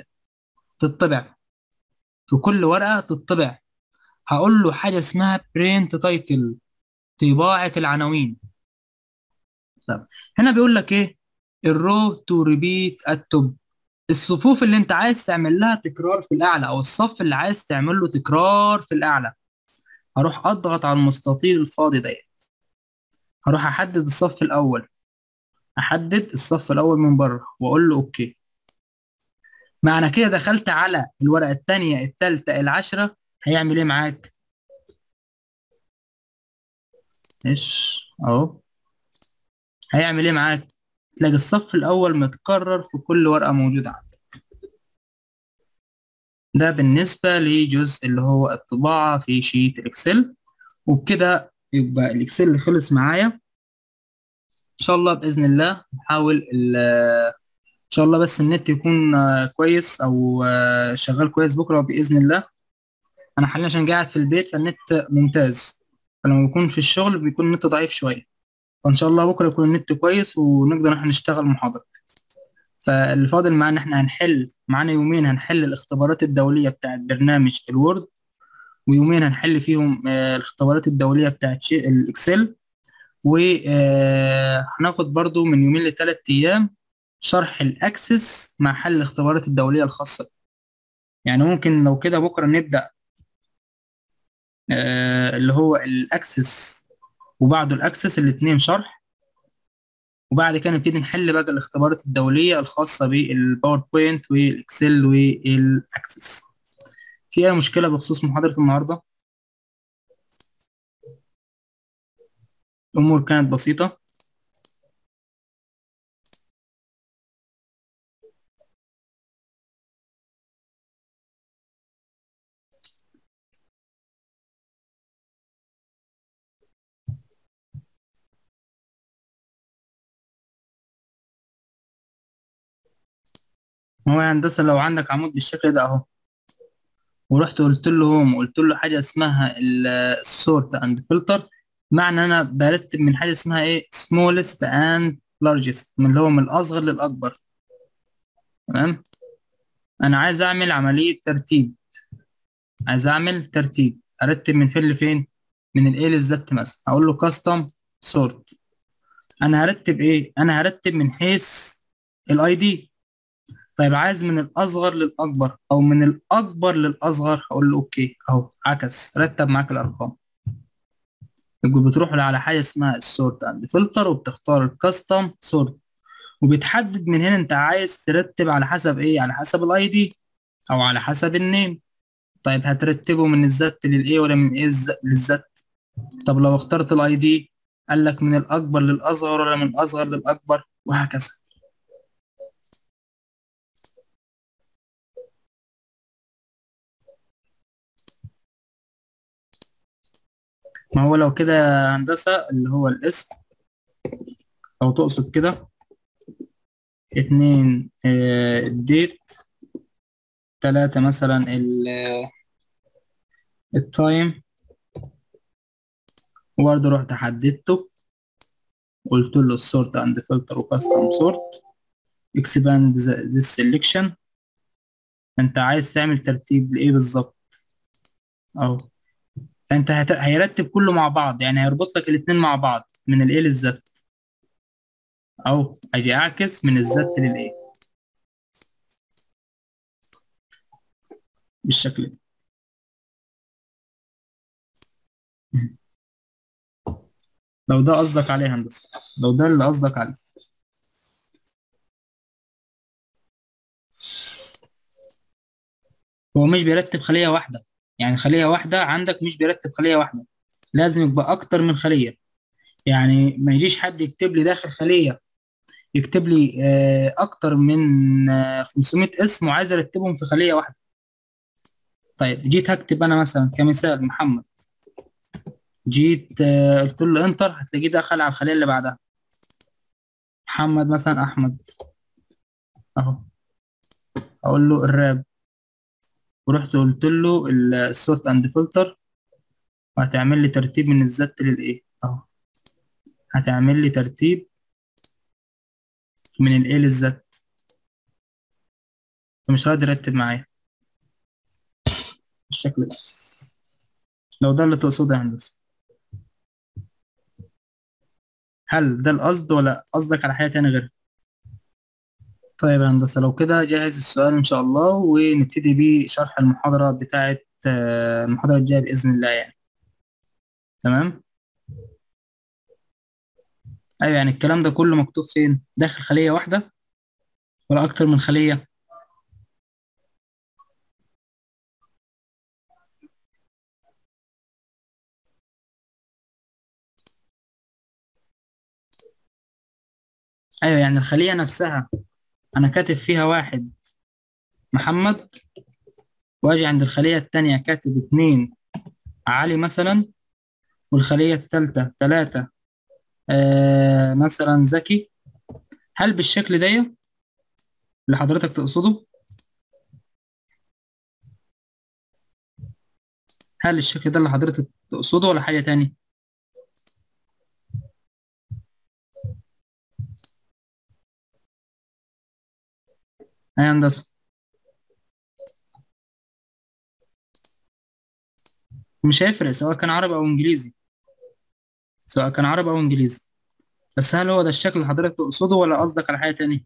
تطبع في كل ورقة تطبع هقول له حاجة اسمها print title طباعة العناوين طب هنا بيقول لك إيه الرو تو ريبيت التوب الصفوف اللي انت عايز تعمل لها تكرار في الاعلى او الصف اللي عايز تعمل له تكرار في الاعلى هروح اضغط على المستطيل الفاضي ده هروح احدد الصف الاول احدد الصف الاول من بره واقول له اوكي معنى كده دخلت على الورقه الثانيه الثالثه العشره هيعمل ايه معاك ايش اهو هيعمل ايه معاك تلاقي الصف الاول متكرر في كل ورقه موجوده عندك ده بالنسبه لجزء اللي هو الطباعه في شيت الاكسل وبكده يبقى الاكسل اللي خلص معايا ان شاء الله باذن الله نحاول ان شاء الله بس النت يكون كويس او شغال كويس بكره باذن الله انا حاليا عشان قاعد في البيت فالنت ممتاز فلما بكون في الشغل بيكون النت ضعيف شويه فان شاء الله بكره يكون النت كويس ونقدر احنا نشتغل محاضره فاللي فاضل معانا احنا هنحل معانا يومين هنحل الاختبارات الدوليه بتاعت برنامج الوورد ويومين هنحل فيهم الاختبارات الدوليه بتاعت الاكسل وهناخد برضو من يومين لثلاث ايام شرح الاكسس مع حل الاختبارات الدوليه الخاصه يعني ممكن لو كده بكره نبدا اللي هو الاكسس وبعده الاكسس الاثنين شرح وبعد كده نبتدي نحل بقى الاختبارات الدوليه الخاصه بالباوربوينت والاكسل والاكسس في اي مشكله بخصوص محاضره النهارده الامور كانت بسيطه هو يا هندسة لو عندك عمود بالشكل ده اهو ورحت قلت له هوم وقلت له حاجة اسمها السورت اند فلتر معنى انا برتب من حاجة اسمها ايه smallest and largest من اللي هو من الاصغر للاكبر تمام انا عايز اعمل عملية ترتيب عايز اعمل ترتيب ارتب من فين لفين من الايه للزت مثلا هقول له custom sort انا هرتب ايه انا هرتب من حيث الاي دي طيب عايز من الأصغر للأكبر أو من الأكبر للأصغر هقول له أوكي أهو عكس رتب معاك الأرقام يبقى بتروح على حاجة اسمها السورت أند فلتر وبتختار الكاستم سورت وبتحدد من هنا أنت عايز ترتب على حسب إيه على حسب الأي دي أو على حسب النيم طيب هترتبه من الزت للإيه ولا من إيه للزت طب لو اخترت الأي دي قال لك من الأكبر للأصغر ولا من الأصغر للأكبر وهكذا ما هو لو كده هندسة اللي هو الاسم أو تقصد كده اتنين آه، الديت تلاتة مثلا ال التايم وبرضه رحت حددته قلت له السورت اند فلتر وكاستم سورت اكسباند ذس سيلكشن انت عايز تعمل ترتيب لايه بالظبط اهو انت هت... هيرتب كله مع بعض يعني هيربط لك الاتنين مع بعض من الايه للزت او اجي اعكس من الزت للايه بالشكل ده لو ده قصدك عليه هندسة لو ده اللي قصدك عليه هو مش بيرتب خلية واحدة يعني خلية واحدة عندك مش بيرتب خلية واحدة لازم يبقى أكتر من خلية يعني ما يجيش حد يكتب لي داخل خلية يكتب لي آه، أكتر من آه، 500 اسم وعايز أرتبهم في خلية واحدة طيب جيت هكتب أنا مثلا كمثال محمد جيت آه، قلت له انتر هتلاقيه دخل على الخلية اللي بعدها محمد مثلا أحمد أهو أقول له الراب ورحت قلت له السورت اند فلتر وهتعمل لي ترتيب من الزت للايه اهو هتعمل لي ترتيب من الايه للزت فمش راضي يرتب معايا بالشكل ده لو ده اللي تقصده يا هندسة هل ده القصد ولا قصدك على حاجة تانية غير طيب يا هندسة لو كده جهز السؤال إن شاء الله ونبتدي بشرح المحاضرة بتاعة آه، المحاضرة الجاية بإذن الله يعني تمام أيوة يعني الكلام ده كله مكتوب فين داخل خلية واحدة ولا أكتر من خلية أيوة يعني الخلية نفسها أنا كاتب فيها واحد محمد وأجي عند الخلية التانية كاتب اتنين علي مثلا والخلية التالتة تلاتة آه مثلا زكي هل بالشكل ده اللي حضرتك تقصده؟ هل الشكل ده اللي حضرتك تقصده ولا حاجة تاني؟ يا هندسة مش هيفرق سواء كان عربي أو إنجليزي سواء كان عربي أو إنجليزي بس هل هو ده الشكل اللي حضرتك تقصده ولا قصدك على حاجة تاني؟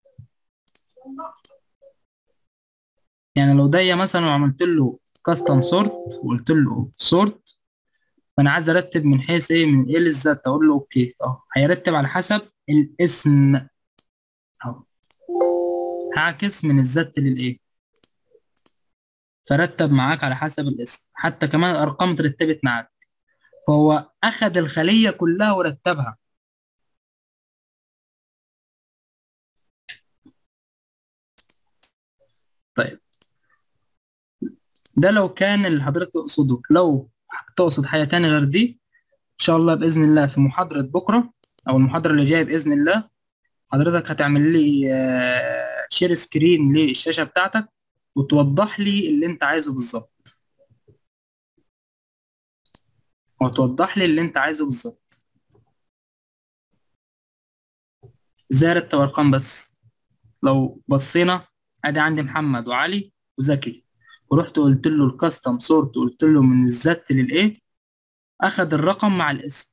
يعني لو ده مثلا وعملت له كاستم سورت وقلت له سورت فأنا عايز أرتب من حيث إيه من إيه للذات أقول له أوكي أه هيرتب على حسب الاسم أهو هعكس من الذات للإيه فرتب معاك على حسب الاسم حتى كمان الأرقام ترتبت معاك فهو أخد الخلية كلها ورتبها طيب ده لو كان اللي حضرتك تقصده لو تقصد حاجة تانية غير دي إن شاء الله بإذن الله في محاضرة بكرة أو المحاضرة اللي جاية بإذن الله حضرتك هتعمل لي شير سكرين للشاشة بتاعتك وتوضح لي اللي أنت عايزه بالظبط وتوضح لي اللي أنت عايزه بالظبط ازاي ارتب ارقام بس لو بصينا ادي عندي محمد وعلي وزكي ورحت قلت له الكاستم سورت قلت له من الزت للايه اخد الرقم مع الاسم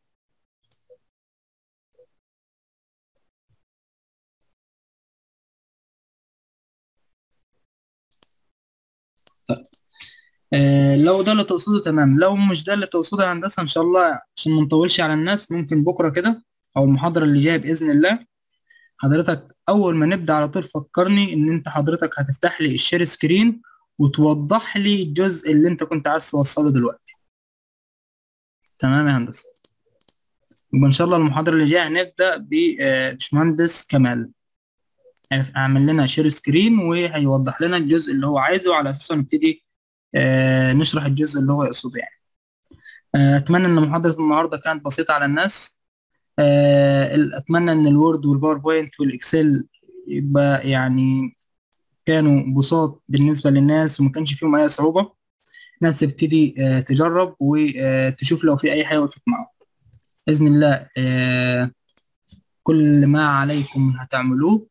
طيب آه لو ده اللي تقصده تمام لو مش ده اللي تقصده يا هندسة ان شاء الله عشان ما نطولش على الناس ممكن بكرة كده او المحاضرة اللي جاية بإذن الله حضرتك اول ما نبدأ على طول فكرني ان انت حضرتك هتفتح لي الشير سكرين وتوضح لي الجزء اللي انت كنت عايز توصله دلوقتي تمام يا هندسة يبقى ان شاء الله المحاضرة اللي جاية هنبدأ بباشمهندس كمال هيعمل لنا شير سكرين وهيوضح لنا الجزء اللي هو عايزه على اساسه نبتدي آه نشرح الجزء اللي هو يقصده يعني آه، أتمنى إن محاضرة النهاردة كانت بسيطة على الناس آه، ال- أتمنى إن الوورد والباوربوينت والإكسل يبقى يعني كانوا بساط بالنسبة للناس وما كانش فيهم أي صعوبة الناس تبتدي آه، تجرب وتشوف لو في أي حاجة وقفت معاهم بإذن الله آه، كل ما عليكم هتعملوه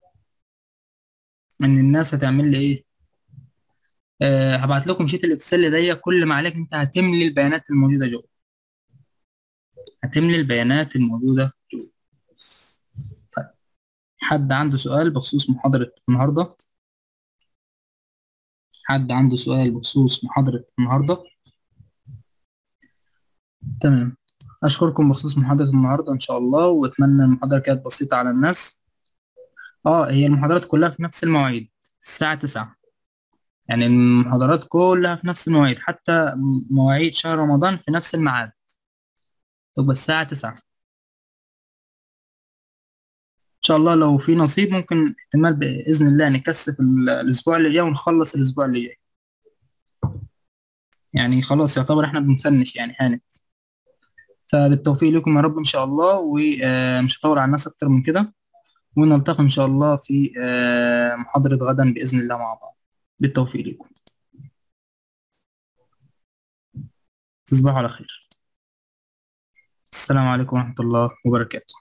إن الناس هتعمل لي إيه آه، هبعت لكم شيت الإكسل ده كل ما عليك أنت هتملي البيانات الموجودة جوه هتملي البيانات الموجودة جوه طيب حد عنده سؤال بخصوص محاضرة النهاردة حد عنده سؤال بخصوص محاضرة النهاردة تمام أشكركم بخصوص محاضرة النهاردة إن شاء الله وأتمنى المحاضرة كانت بسيطة على الناس اه هي المحاضرات كلها في نفس المواعيد الساعة تسعة يعني المحاضرات كلها في نفس المواعيد حتى مواعيد شهر رمضان في نفس الميعاد تبقى الساعة تسعة إن شاء الله لو في نصيب ممكن احتمال بإذن الله نكثف ال- الأسبوع اللي جاي ونخلص الأسبوع اللي جاي يعني خلاص يعتبر احنا بنفنش يعني هانت فبالتوفيق لكم يا رب إن شاء الله ومش هطول على الناس أكتر من كده ونلتقي إن شاء الله في آه، محاضرة غدا بإذن الله مع بعض بالتوفيق لكم تصبحوا على خير السلام عليكم ورحمة الله وبركاته